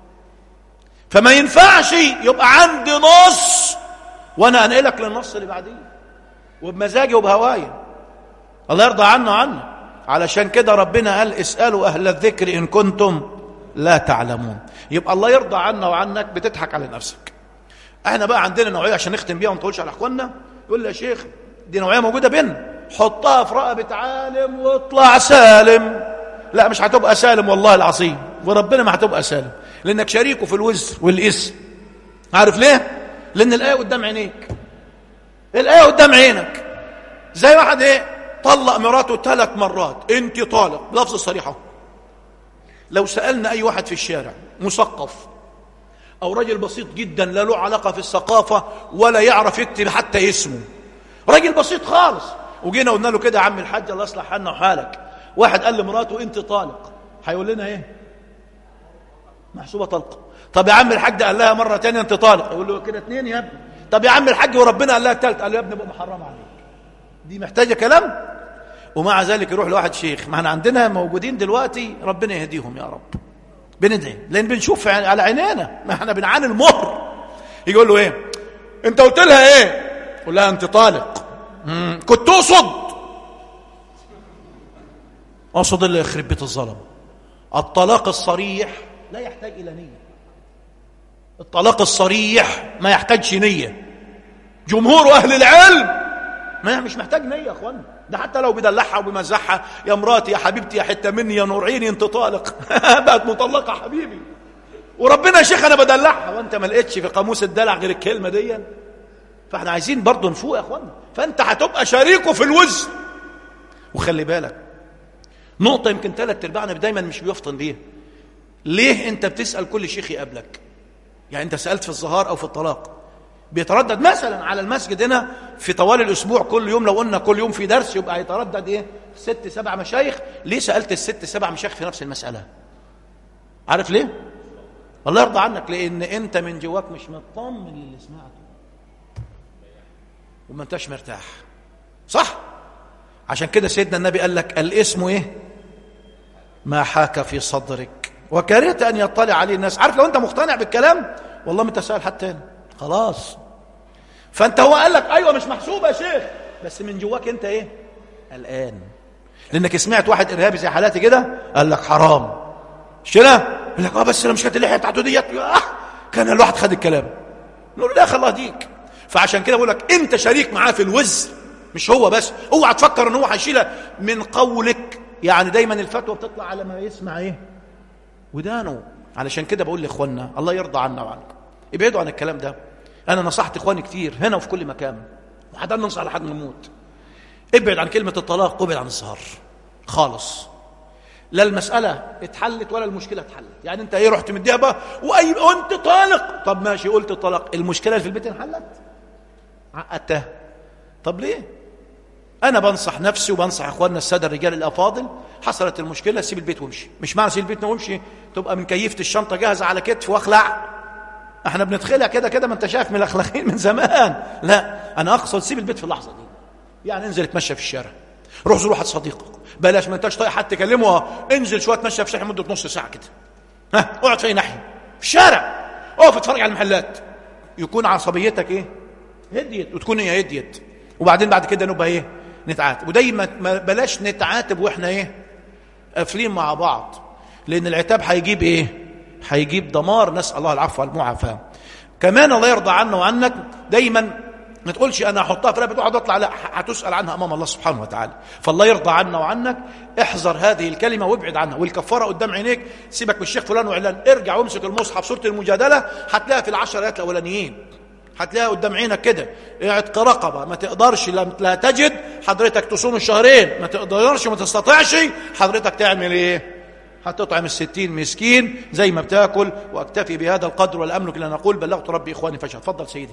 فما ينفعش يبقى عندي نص وانا انقلك للنص اللي بعديه وبمزاجي وبهواي الله يرضى عنه عنه علشان كده ربنا قال اسألوا أهل الذكر إن كنتم لا تعلمون يبقى الله يرضى عنا وعنك بتضحك على نفسك احنا بقى عندنا نوعية عشان نختم بيها وما نطولش على اخواننا يقول لي يا شيخ دي نوعية موجودة بينا حطها في رقبة عالم واطلع سالم لا مش هتبقى سالم والله العظيم وربنا ما هتبقى سالم لانك شريكه في الوزر والاسم عارف ليه لان الايه قدام عينيك الايه قدام عينك زي واحد ايه طلق مراته ثلاث مرات انت طالق بلفظ صريحه لو سالنا اي واحد في الشارع مثقف او راجل بسيط جدا لا له علاقه في الثقافه ولا يعرف يكتب حتى اسمه راجل بسيط خالص وجينا قلنا له كده يا عم الحاج الله يصلح حالنا وحالك واحد قال لمراته انت طالق هيقول لنا ايه محسوبه طلقه طب يا عم الحاج ده قال لها مره ثانيه انت طالق يقول له كده اثنين يا ابني طب يا عم الحاج وربنا قال لها الثالث قال له يا ابني بقى محرم عليك دي محتاجه كلام ومع ذلك يروح لواحد شيخ ما احنا عندنا موجودين دلوقتي ربنا يهديهم يا رب بندعي لان بنشوف على عينينا ما احنا بنعاني المهر يقول له ايه انت قلت لها ايه قول لها انت طالق مم. كنت تقصد اقصد اللي يخرب بيت الظلم الطلاق الصريح لا يحتاج الى نيه الطلاق الصريح ما يحتاجش نيه جمهور اهل العلم ما مش محتاج نيه يا اخوانا ده حتى لو بيدلعها وبيمزحها يا مراتي يا حبيبتي يا حته مني يا نور عيني انت طالق بقت مطلقه حبيبي وربنا يا شيخ انا بدلعها وانت ما لقيتش في قاموس الدلع غير الكلمه دي فاحنا عايزين برضه نفوق يا اخوانا فانت هتبقى شريكه في الوزن وخلي بالك نقطه يمكن ثلاث ارباعنا دايما مش بيفطن ليها ليه انت بتسال كل شيخ يقابلك يعني انت سالت في الظهار او في الطلاق بيتردد مثلا على المسجد هنا في طوال الاسبوع كل يوم لو قلنا كل يوم في درس يبقى هيتردد ايه ست سبع مشايخ ليه سالت الست سبع مشايخ في نفس المساله عارف ليه الله يرضى عنك لان انت من جواك مش مطمن للي سمعته وما انتش مرتاح صح عشان كده سيدنا النبي قال لك الاسم ايه ما حاك في صدرك وكرهت ان يطلع عليه الناس عارف لو انت مقتنع بالكلام والله ما انت سائل حد تاني خلاص فانت هو قال لك ايوه مش محسوبه يا شيخ بس من جواك انت ايه قلقان لانك سمعت واحد ارهابي زي حالاتي كده قال لك حرام مش كده يقول لك اه بس انا مش كانت اللحيه بتاعته ديت آه كان الواحد خد الكلام نقول له لا الله يهديك فعشان كده بقول لك انت شريك معاه في الوزر مش هو بس اوعى تفكر ان هو هيشيلها من قولك يعني دايما الفتوى بتطلع على ما يسمع ايه ودانه علشان كده بقول لاخواننا الله يرضى عنا وعنكم ابعدوا عن الكلام ده انا نصحت اخواني كتير هنا وفي كل مكان وحتى ننصح لحد ما نموت ابعد عن كلمه الطلاق وابعد عن السهر خالص لا المسألة اتحلت ولا المشكلة اتحلت يعني انت ايه رحت مديها بقى واي وانت طالق طب ماشي قلت طلاق المشكلة اللي في البيت انحلت عقدتها طب ليه انا بنصح نفسي وبنصح اخواننا الساده الرجال الافاضل حصلت المشكله سيب البيت وامشي مش معنى سيب البيت وامشي تبقى من كيفه الشنطه جاهزه على كتف واخلع احنا بندخلها كده كده ما انت شايف من الاخلاقيين من زمان لا انا اقصد سيب البيت في اللحظه دي يعني انزل اتمشى في الشارع روح زور واحد صديقك بلاش ما انتش طايق حد تكلمه انزل شويه اتمشى في الشارع مده نص ساعه كده ها اقعد في اي ناحيه في الشارع اقف اتفرج على المحلات يكون عصبيتك ايه هديت وتكون هي هديت وبعدين بعد كده نبقى ايه نتعاتب ودايما ما بلاش نتعاتب واحنا ايه قافلين مع بعض لان العتاب هيجيب ايه هيجيب دمار نسال الله العفو والمعافاه كمان الله يرضى عنا وعنك دايما ما تقولش انا هحطها في رقبه واحد اطلع لا هتسال عنها امام الله سبحانه وتعالى فالله يرضى عنا وعنك احذر هذه الكلمه وابعد عنها والكفاره قدام عينيك سيبك من الشيخ فلان وعلان ارجع وامسك المصحف سوره المجادله هتلاقيها في العشر ايات الاولانيين هتلاقيها قدام عينك كده اعتق رقبه ما تقدرش لا تجد حضرتك تصوم الشهرين ما تقدرش ما تستطيعش حضرتك تعمل ايه هتطعم الستين مسكين زي ما بتاكل واكتفي بهذا القدر ولا املك الا نقول بلغت ربي اخواني فشل تفضل سيدي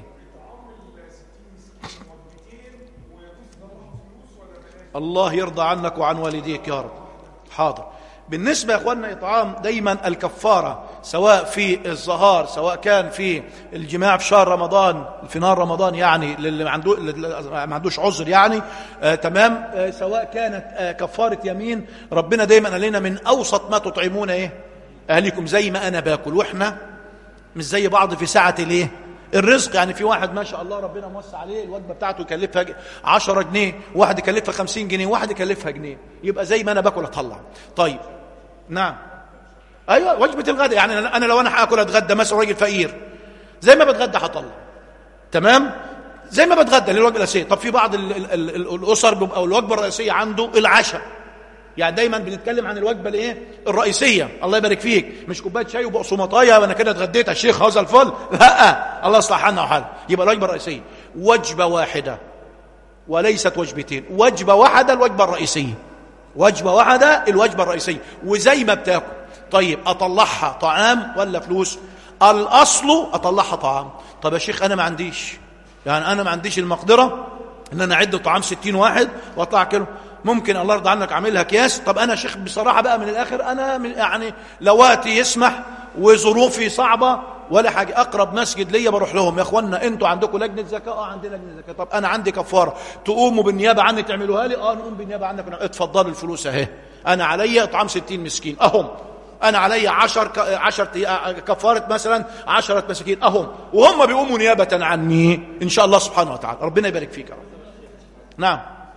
الله يرضى عنك وعن والديك يا رب حاضر بالنسبة يا أخواننا إطعام دايما الكفارة سواء في الظهار سواء كان في الجماع في شهر رمضان في نهار رمضان يعني للي ما عنده ما عندوش عذر يعني آه تمام آه سواء كانت آه كفارة يمين ربنا دايما قال لنا من أوسط ما تطعمون إيه أهلكم زي ما أنا باكل وإحنا مش زي بعض في ساعة الإيه الرزق يعني في واحد ما شاء الله ربنا موسع عليه الوجبه بتاعته يكلفها 10 جنيه واحد يكلفها 50 جنيه واحد يكلفها جنيه يبقى زي ما انا باكل اطلع طيب نعم ايوه وجبه الغداء يعني انا لو انا هاكل اتغدى مثلا راجل فقير زي ما بتغدى هطلع تمام زي ما بتغدى للوجبه الاساسيه طب في بعض ال ال ال الاسر بيبقى الوجبه الرئيسيه عنده العشاء يعني دايما بنتكلم عن الوجبه الايه الرئيسيه الله يبارك فيك مش كوبايه شاي وبقسماطايه وانا كده اتغديت يا شيخ هذا الفل لا الله يصلح حالنا وحالنا يبقى الوجبه الرئيسيه وجبه واحده وليست وجبتين وجبه واحده الوجبه الرئيسيه وجبه واحده الوجبه الرئيسيه وزي ما بتاكل طيب اطلعها طعام ولا فلوس الاصل اطلعها طعام طب يا شيخ انا ما عنديش يعني انا ما عنديش المقدره ان انا اعد طعام 60 واحد واطلع كيلو ممكن الله يرضى عنك اعملها اكياس طب انا شيخ بصراحه بقى من الاخر انا من يعني لو وقتي يسمح وظروفي صعبه ولا حاجه اقرب مسجد ليا بروح لهم يا اخوانا انتوا عندكم لجنه زكاه اه عندنا لجنه زكاه طب انا عندي كفاره تقوموا بالنيابه عني تعملوها لي اه نقوم بالنيابه عنك اتفضلوا الفلوس اهي انا عليا اطعام 60 مسكين اهم انا عليا 10 10 كفاره مثلا 10 مساكين اهم وهم بيقوموا نيابه عني ان شاء الله سبحانه وتعالى ربنا يبارك فيك يا رب نعم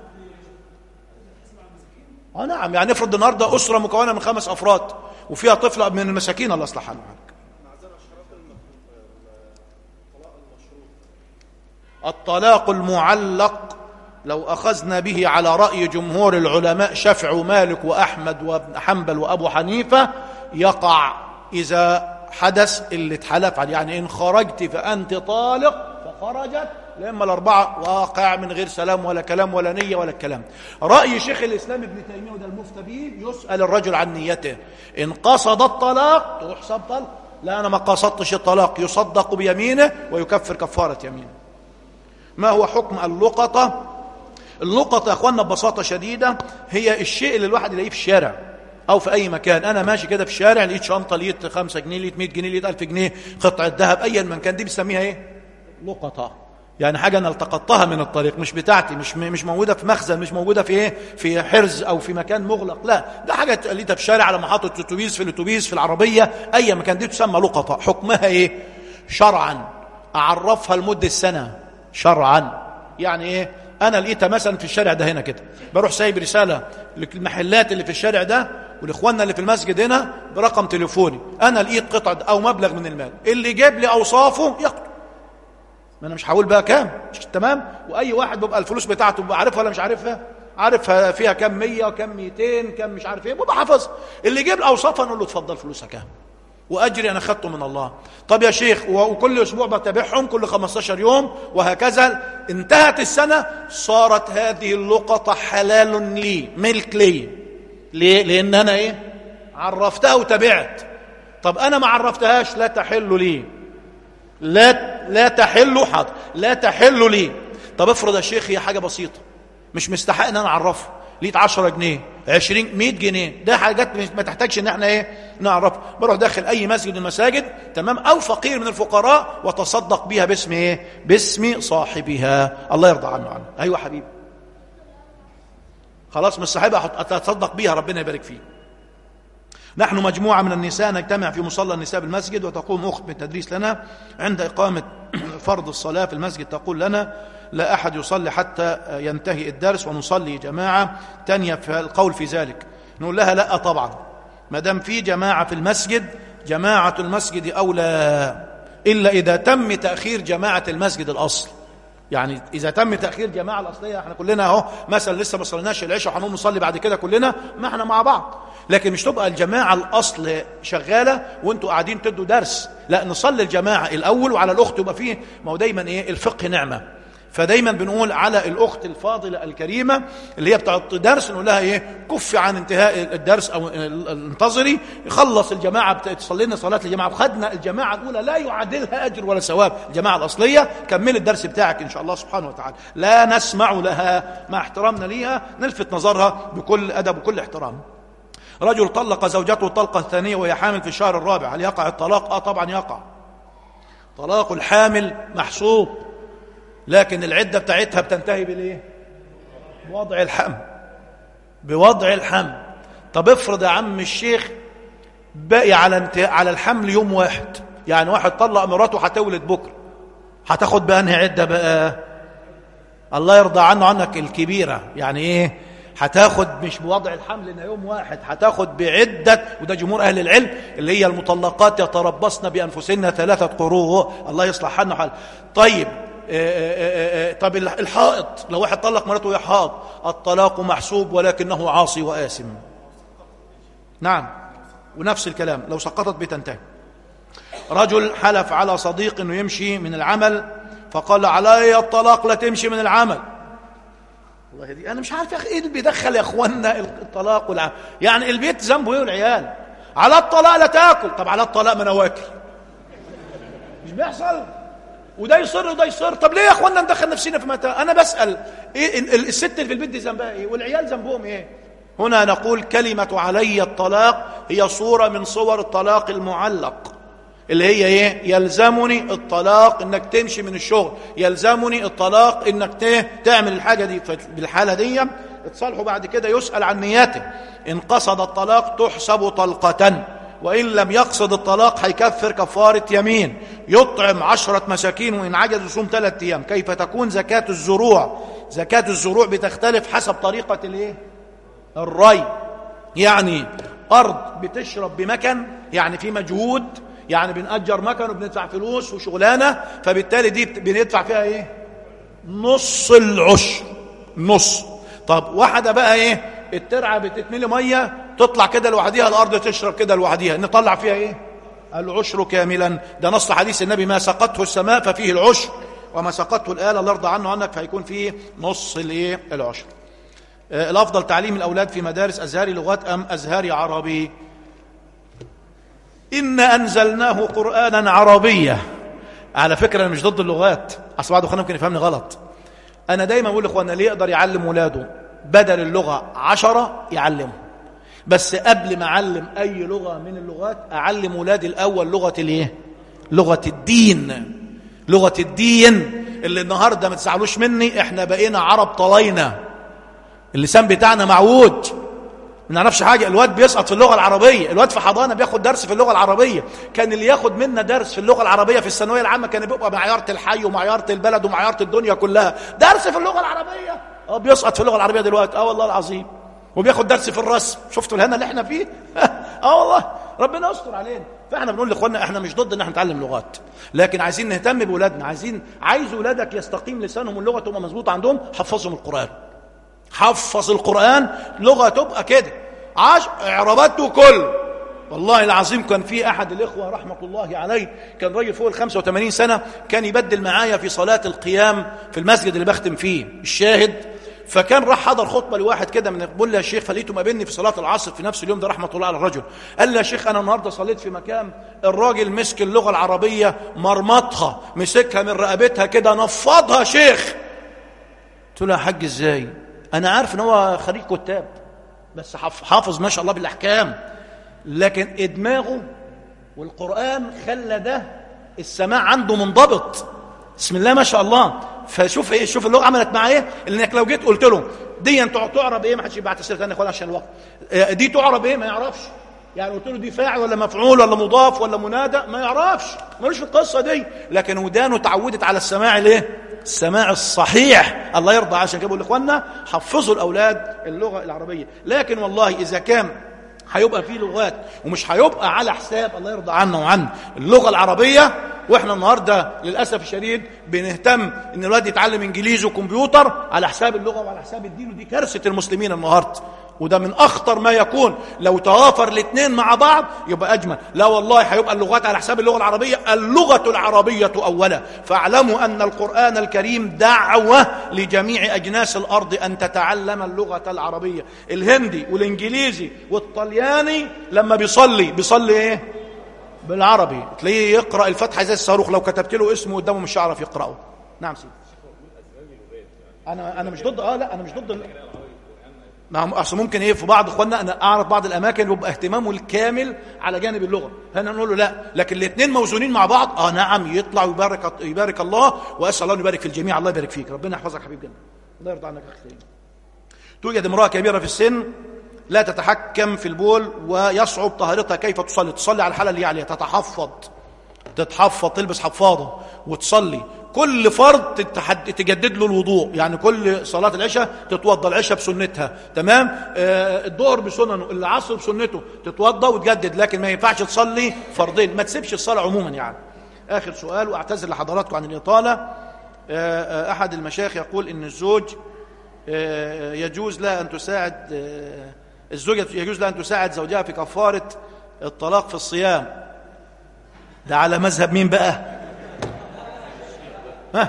اه نعم يعني افرض النهارده اسره مكونه من خمس افراد وفيها طفله من المساكين الله يصلح حالك الطلاق المعلق لو أخذنا به على رأي جمهور العلماء شفع ومالك وأحمد وابن حنبل وأبو حنيفة يقع إذا حدث اللي اتحلف عليه يعني إن خرجت فأنت طالق فخرجت لأما الأربعة واقع من غير سلام ولا كلام ولا نية ولا الكلام رأي شيخ الإسلام ابن تيمية وده المفتى به يسأل الرجل عن نيته إن قصد الطلاق تحسب طلق لا أنا ما قصدتش الطلاق يصدق بيمينه ويكفر كفارة يمينه ما هو حكم اللقطة اللقطة يا أخوانا ببساطة شديدة هي الشيء اللي الواحد يلاقيه في الشارع أو في أي مكان أنا ماشي كده في الشارع لقيت شنطة لقيت 5 جنيه لقيت 100 جنيه لقيت 1000 جنيه قطعة ذهب أيا من كان دي بنسميها إيه؟ لقطة يعني حاجة أنا التقطتها من الطريق مش بتاعتي مش مش موجودة في مخزن مش موجودة في إيه؟ في حرز أو في مكان مغلق لا ده حاجة لقيتها في الشارع على محطة الأتوبيس في الأتوبيس في العربية أي مكان دي تسمى لقطة حكمها إيه؟ شرعا أعرفها لمدة سنة شرعا يعني ايه انا لقيتها مثلا في الشارع ده هنا كده بروح سايب رساله للمحلات اللي في الشارع ده ولاخواننا اللي في المسجد هنا برقم تليفوني انا لقيت قطعه او مبلغ من المال اللي جاب لي اوصافه ياخده ما انا مش هقول بقى كام مش تمام واي واحد بيبقى الفلوس بتاعته بيبقى عارفها ولا مش عارفها عارفها فيها كام 100 وكام 200 كام مش عارف ايه بيبقى حافظ اللي جاب اوصافها نقول له اتفضل فلوسك كام واجري انا خدته من الله طب يا شيخ وكل اسبوع بتابعهم كل 15 يوم وهكذا انتهت السنه صارت هذه اللقطه حلال لي ملك لي ليه لان انا ايه عرفتها وتابعت طب انا ما عرفتهاش لا تحل لي لا لا تحل حاضر لا تحل لي طب افرض يا شيخ هي حاجه بسيطه مش مستحق ان انا اعرفها لقيت 10 جنيه 20 100 جنيه ده حاجات ما تحتاجش ان احنا ايه نعرف بروح داخل اي مسجد من المساجد تمام او فقير من الفقراء وتصدق بها باسم ايه باسم صاحبها الله يرضى عنه عنه ايوه حبيبي خلاص مش صاحبها اتصدق بيها ربنا يبارك فيه نحن مجموعة من النساء نجتمع في مصلى النساء بالمسجد وتقوم أخت بالتدريس لنا عند إقامة فرض الصلاة في المسجد تقول لنا لا أحد يصلي حتى ينتهي الدرس ونصلي جماعة تانية في القول في ذلك نقول لها لا طبعا ما دام في جماعة في المسجد جماعة المسجد أولى إلا إذا تم تأخير جماعة المسجد الأصل يعني إذا تم تأخير جماعة الأصلية احنا كلنا أهو مثلا لسه ما صليناش العشاء وهنقوم نصلي بعد كده كلنا ما احنا مع بعض لكن مش تبقى الجماعة الأصل شغالة وانتوا قاعدين تدوا درس لا نصلي الجماعة الأول وعلى الأخت يبقى فيه ما هو دايما إيه الفقه نعمة فدايما بنقول على الأخت الفاضلة الكريمة اللي هي بتاعت الدرس نقول لها إيه كف عن انتهاء الدرس أو انتظري خلص الجماعة تصلي لنا صلاة الجماعة وخدنا الجماعة الأولى لا يعادلها أجر ولا ثواب الجماعة الأصلية كمل الدرس بتاعك إن شاء الله سبحانه وتعالى لا نسمع لها مع احترامنا ليها نلفت نظرها بكل أدب وكل احترام رجل طلق زوجته الطلقة الثانية وهي حامل في الشهر الرابع هل يقع الطلاق؟ آه طبعا يقع طلاق الحامل محسوب لكن العدة بتاعتها بتنتهي بالايه بوضع الحمل بوضع الحمل طب افرض يا عم الشيخ باقي على انت... على الحمل يوم واحد يعني واحد طلق مراته هتولد بكره هتاخد بانهي عده بقى الله يرضى عنه عنك الكبيره يعني ايه هتاخد مش بوضع الحمل انها يوم واحد هتاخد بعده وده جمهور اهل العلم اللي هي المطلقات يتربصن بانفسهن ثلاثه قروء الله يصلح حالنا حال طيب طب الحائط لو واحد طلق مرته وهي حائط الطلاق محسوب ولكنه عاصي وآثم نعم ونفس الكلام لو سقطت بتنتهي رجل حلف على صديق انه يمشي من العمل فقال علي الطلاق لا تمشي من العمل والله دي انا مش عارف يا اخي ايه اللي بيدخل يا اخوانا الطلاق والعمل يعني البيت ذنبه ايه والعيال على الطلاق لا تاكل طب على الطلاق ما انا واكل مش بيحصل وده يصر وده يصر طب ليه يا اخوانا ندخل نفسنا في متى انا بسال ايه الست اللي في البيت دي ذنبها ايه والعيال ذنبهم ايه هنا نقول كلمه علي الطلاق هي صوره من صور الطلاق المعلق اللي هي ايه يلزمني الطلاق انك تمشي من الشغل يلزمني الطلاق انك تعمل الحاجه دي بالحاله دي اتصالحوا بعد كده يسال عن نياته ان قصد الطلاق تحسب طلقه وإن لم يقصد الطلاق هيكفر كفارة يمين يطعم عشرة مساكين وإن عجز يصوم ثلاثة أيام كيف تكون زكاة الزروع زكاة الزروع بتختلف حسب طريقة الايه الري يعني أرض بتشرب بمكن يعني في مجهود يعني بنأجر مكن وبندفع فلوس وشغلانة فبالتالي دي بندفع فيها ايه نص العشر نص طب واحدة بقى ايه الترعة بتتملي مية تطلع كده لوحديها الأرض تشرب كده لوحديها نطلع فيها ايه العشر كاملا ده نص حديث النبي ما سقطه السماء ففيه العشر وما سقطه الآلة الله يرضى عنه عنك فهيكون فيه نص الايه العشر آه الأفضل تعليم الأولاد في مدارس أزهري لغات أم أزهري عربي إن أنزلناه قرآنا عربيا على فكرة أنا مش ضد اللغات أصل بعض أخوانا ممكن يفهمني غلط أنا دايما أقول لإخواننا اللي يقدر يعلم ولاده بدل اللغة عشرة يعلمه بس قبل ما أعلم أي لغة من اللغات أعلم ولادي الأول لغة الإيه؟ لغة الدين لغة الدين اللي النهاردة ما تزعلوش مني إحنا بقينا عرب طلينا اللسان بتاعنا معود ما نعرفش حاجة الواد بيسقط في اللغة العربية الواد في حضانة بياخد درس في اللغة العربية كان اللي ياخد منا درس في اللغة العربية في الثانوية العامة كان بيبقى معيارة الحي ومعيارة البلد ومعيارة الدنيا كلها درس في اللغة العربية اه بيسقط في اللغة العربية دلوقتي اه والله العظيم وبياخد درس في الرسم شفتوا الهنا اللي احنا فيه اه والله ربنا يستر علينا فاحنا بنقول لاخواننا احنا مش ضد ان احنا نتعلم لغات لكن عايزين نهتم باولادنا عايزين عايز اولادك يستقيم لسانهم واللغه تبقى مظبوطه عندهم حفظهم القران حفظ القران لغه تبقى كده عاش اعراباته كل والله العظيم كان في احد الاخوه رحمه الله عليه كان راجل فوق ال 85 سنه كان يبدل معايا في صلاه القيام في المسجد اللي بختم فيه الشاهد فكان راح حضر خطبه لواحد كده من بقول له يا شيخ فلقيته مقابلني في صلاه العصر في نفس اليوم ده رحمه الله على الرجل قال لي يا شيخ انا النهارده صليت في مكان الراجل مسك اللغه العربيه مرمطها مسكها من رقبتها كده نفضها شيخ قلت له يا حاج ازاي انا عارف ان هو خريج كتاب بس حافظ ما شاء الله بالاحكام لكن ادماغه والقران خلى ده السماع عنده منضبط بسم الله ما شاء الله فشوف ايه شوف اللغه عملت معاه ايه انك لو جيت قلت له دي تعرب ايه ما حدش يبعت تسير ثاني خد عشان الوقت دي تعرب ايه ما يعرفش يعني قلت له دي فاعل ولا مفعول ولا مضاف ولا منادى ما يعرفش ملوش في القصه دي لكن ودانه اتعودت على السماع الايه السماع الصحيح الله يرضى عشان كده بقول لاخواننا حفظوا الاولاد اللغه العربيه لكن والله اذا كان هيبقى في لغات ومش هيبقى على حساب الله يرضى عنا وعن اللغه العربيه واحنا النهارده للاسف الشديد بنهتم ان الولاد يتعلم انجليزي وكمبيوتر على حساب اللغه وعلى حساب الدين ودي كارثه المسلمين النهارده وده من اخطر ما يكون لو توافر الاثنين مع بعض يبقى اجمل لا والله هيبقى اللغات على حساب اللغه العربيه اللغه العربيه اولا فاعلموا ان القران الكريم دعوه لجميع اجناس الارض ان تتعلم اللغه العربيه الهندي والانجليزي والطلياني لما بيصلي بيصلي ايه بالعربي تلاقيه يقرا الفاتحه زي الصاروخ لو كتبت له اسمه قدامه مش هيعرف يقراه نعم سيدي انا انا مش ضد اه لا انا مش ضد نعم اصل ممكن ايه في بعض اخواننا انا اعرف بعض الاماكن يبقى اهتمامه الكامل على جانب اللغه هنا نقول له لا لكن الاثنين موزونين مع بعض اه نعم يطلع ويبارك يبارك الله واسال الله ان يبارك في الجميع الله يبارك فيك ربنا يحفظك حبيب جنبي الله يرضى عنك اخي توجد امراه كبيره في السن لا تتحكم في البول ويصعب طهارتها كيف تصلي تصلي على الحاله اللي عليها تتحفظ تتحفظ تلبس حفاضه وتصلي كل فرض تجدد له الوضوء يعني كل صلاة العشاء تتوضى العشاء بسنتها تمام آه الظهر بسننه العصر بسنته تتوضى وتجدد لكن ما ينفعش تصلي فرضين ما تسيبش الصلاة عموما يعني آخر سؤال وأعتذر لحضراتكم عن الإطالة آه، أحد المشايخ يقول إن الزوج آه، يجوز لها أن تساعد آه، الزوجة يجوز لها أن تساعد زوجها في كفارة الطلاق في الصيام ده على مذهب مين بقى ها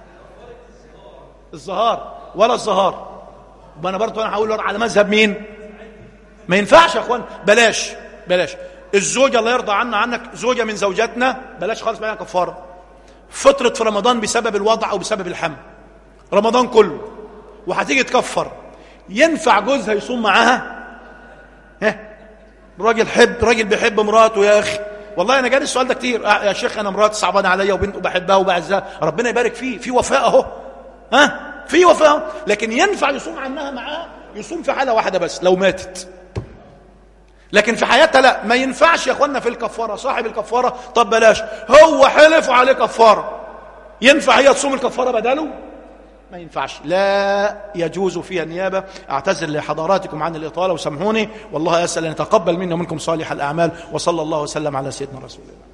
الزهار ولا الزهار ما انا برضه انا هقول على مذهب مين ما ينفعش يا اخوان بلاش بلاش الزوجه الله يرضى عنا عنك زوجه من زوجاتنا بلاش خالص بقى كفاره فطرت في رمضان بسبب الوضع او بسبب الحمل رمضان كله وهتيجي تكفر ينفع جوزها يصوم معاها ها راجل حب راجل بيحب مراته يا اخي والله انا جالي السؤال ده كتير آه يا شيخ انا مراتي صعبانه عليا وبنت وبحبها وبعزها ربنا يبارك فيه في وفاء اهو ها في وفاء لكن ينفع يصوم عنها معاها يصوم في حاله واحده بس لو ماتت لكن في حياتها لا ما ينفعش يا اخوانا في الكفاره صاحب الكفاره طب بلاش هو حلف عليه كفاره ينفع هي تصوم الكفاره بداله ما ينفعش لا يجوز فيها النيابة أعتذر لحضراتكم عن الإطالة وسامحوني والله أسأل أن يتقبل مني ومنكم صالح الأعمال وصلى الله وسلم على سيدنا رسول الله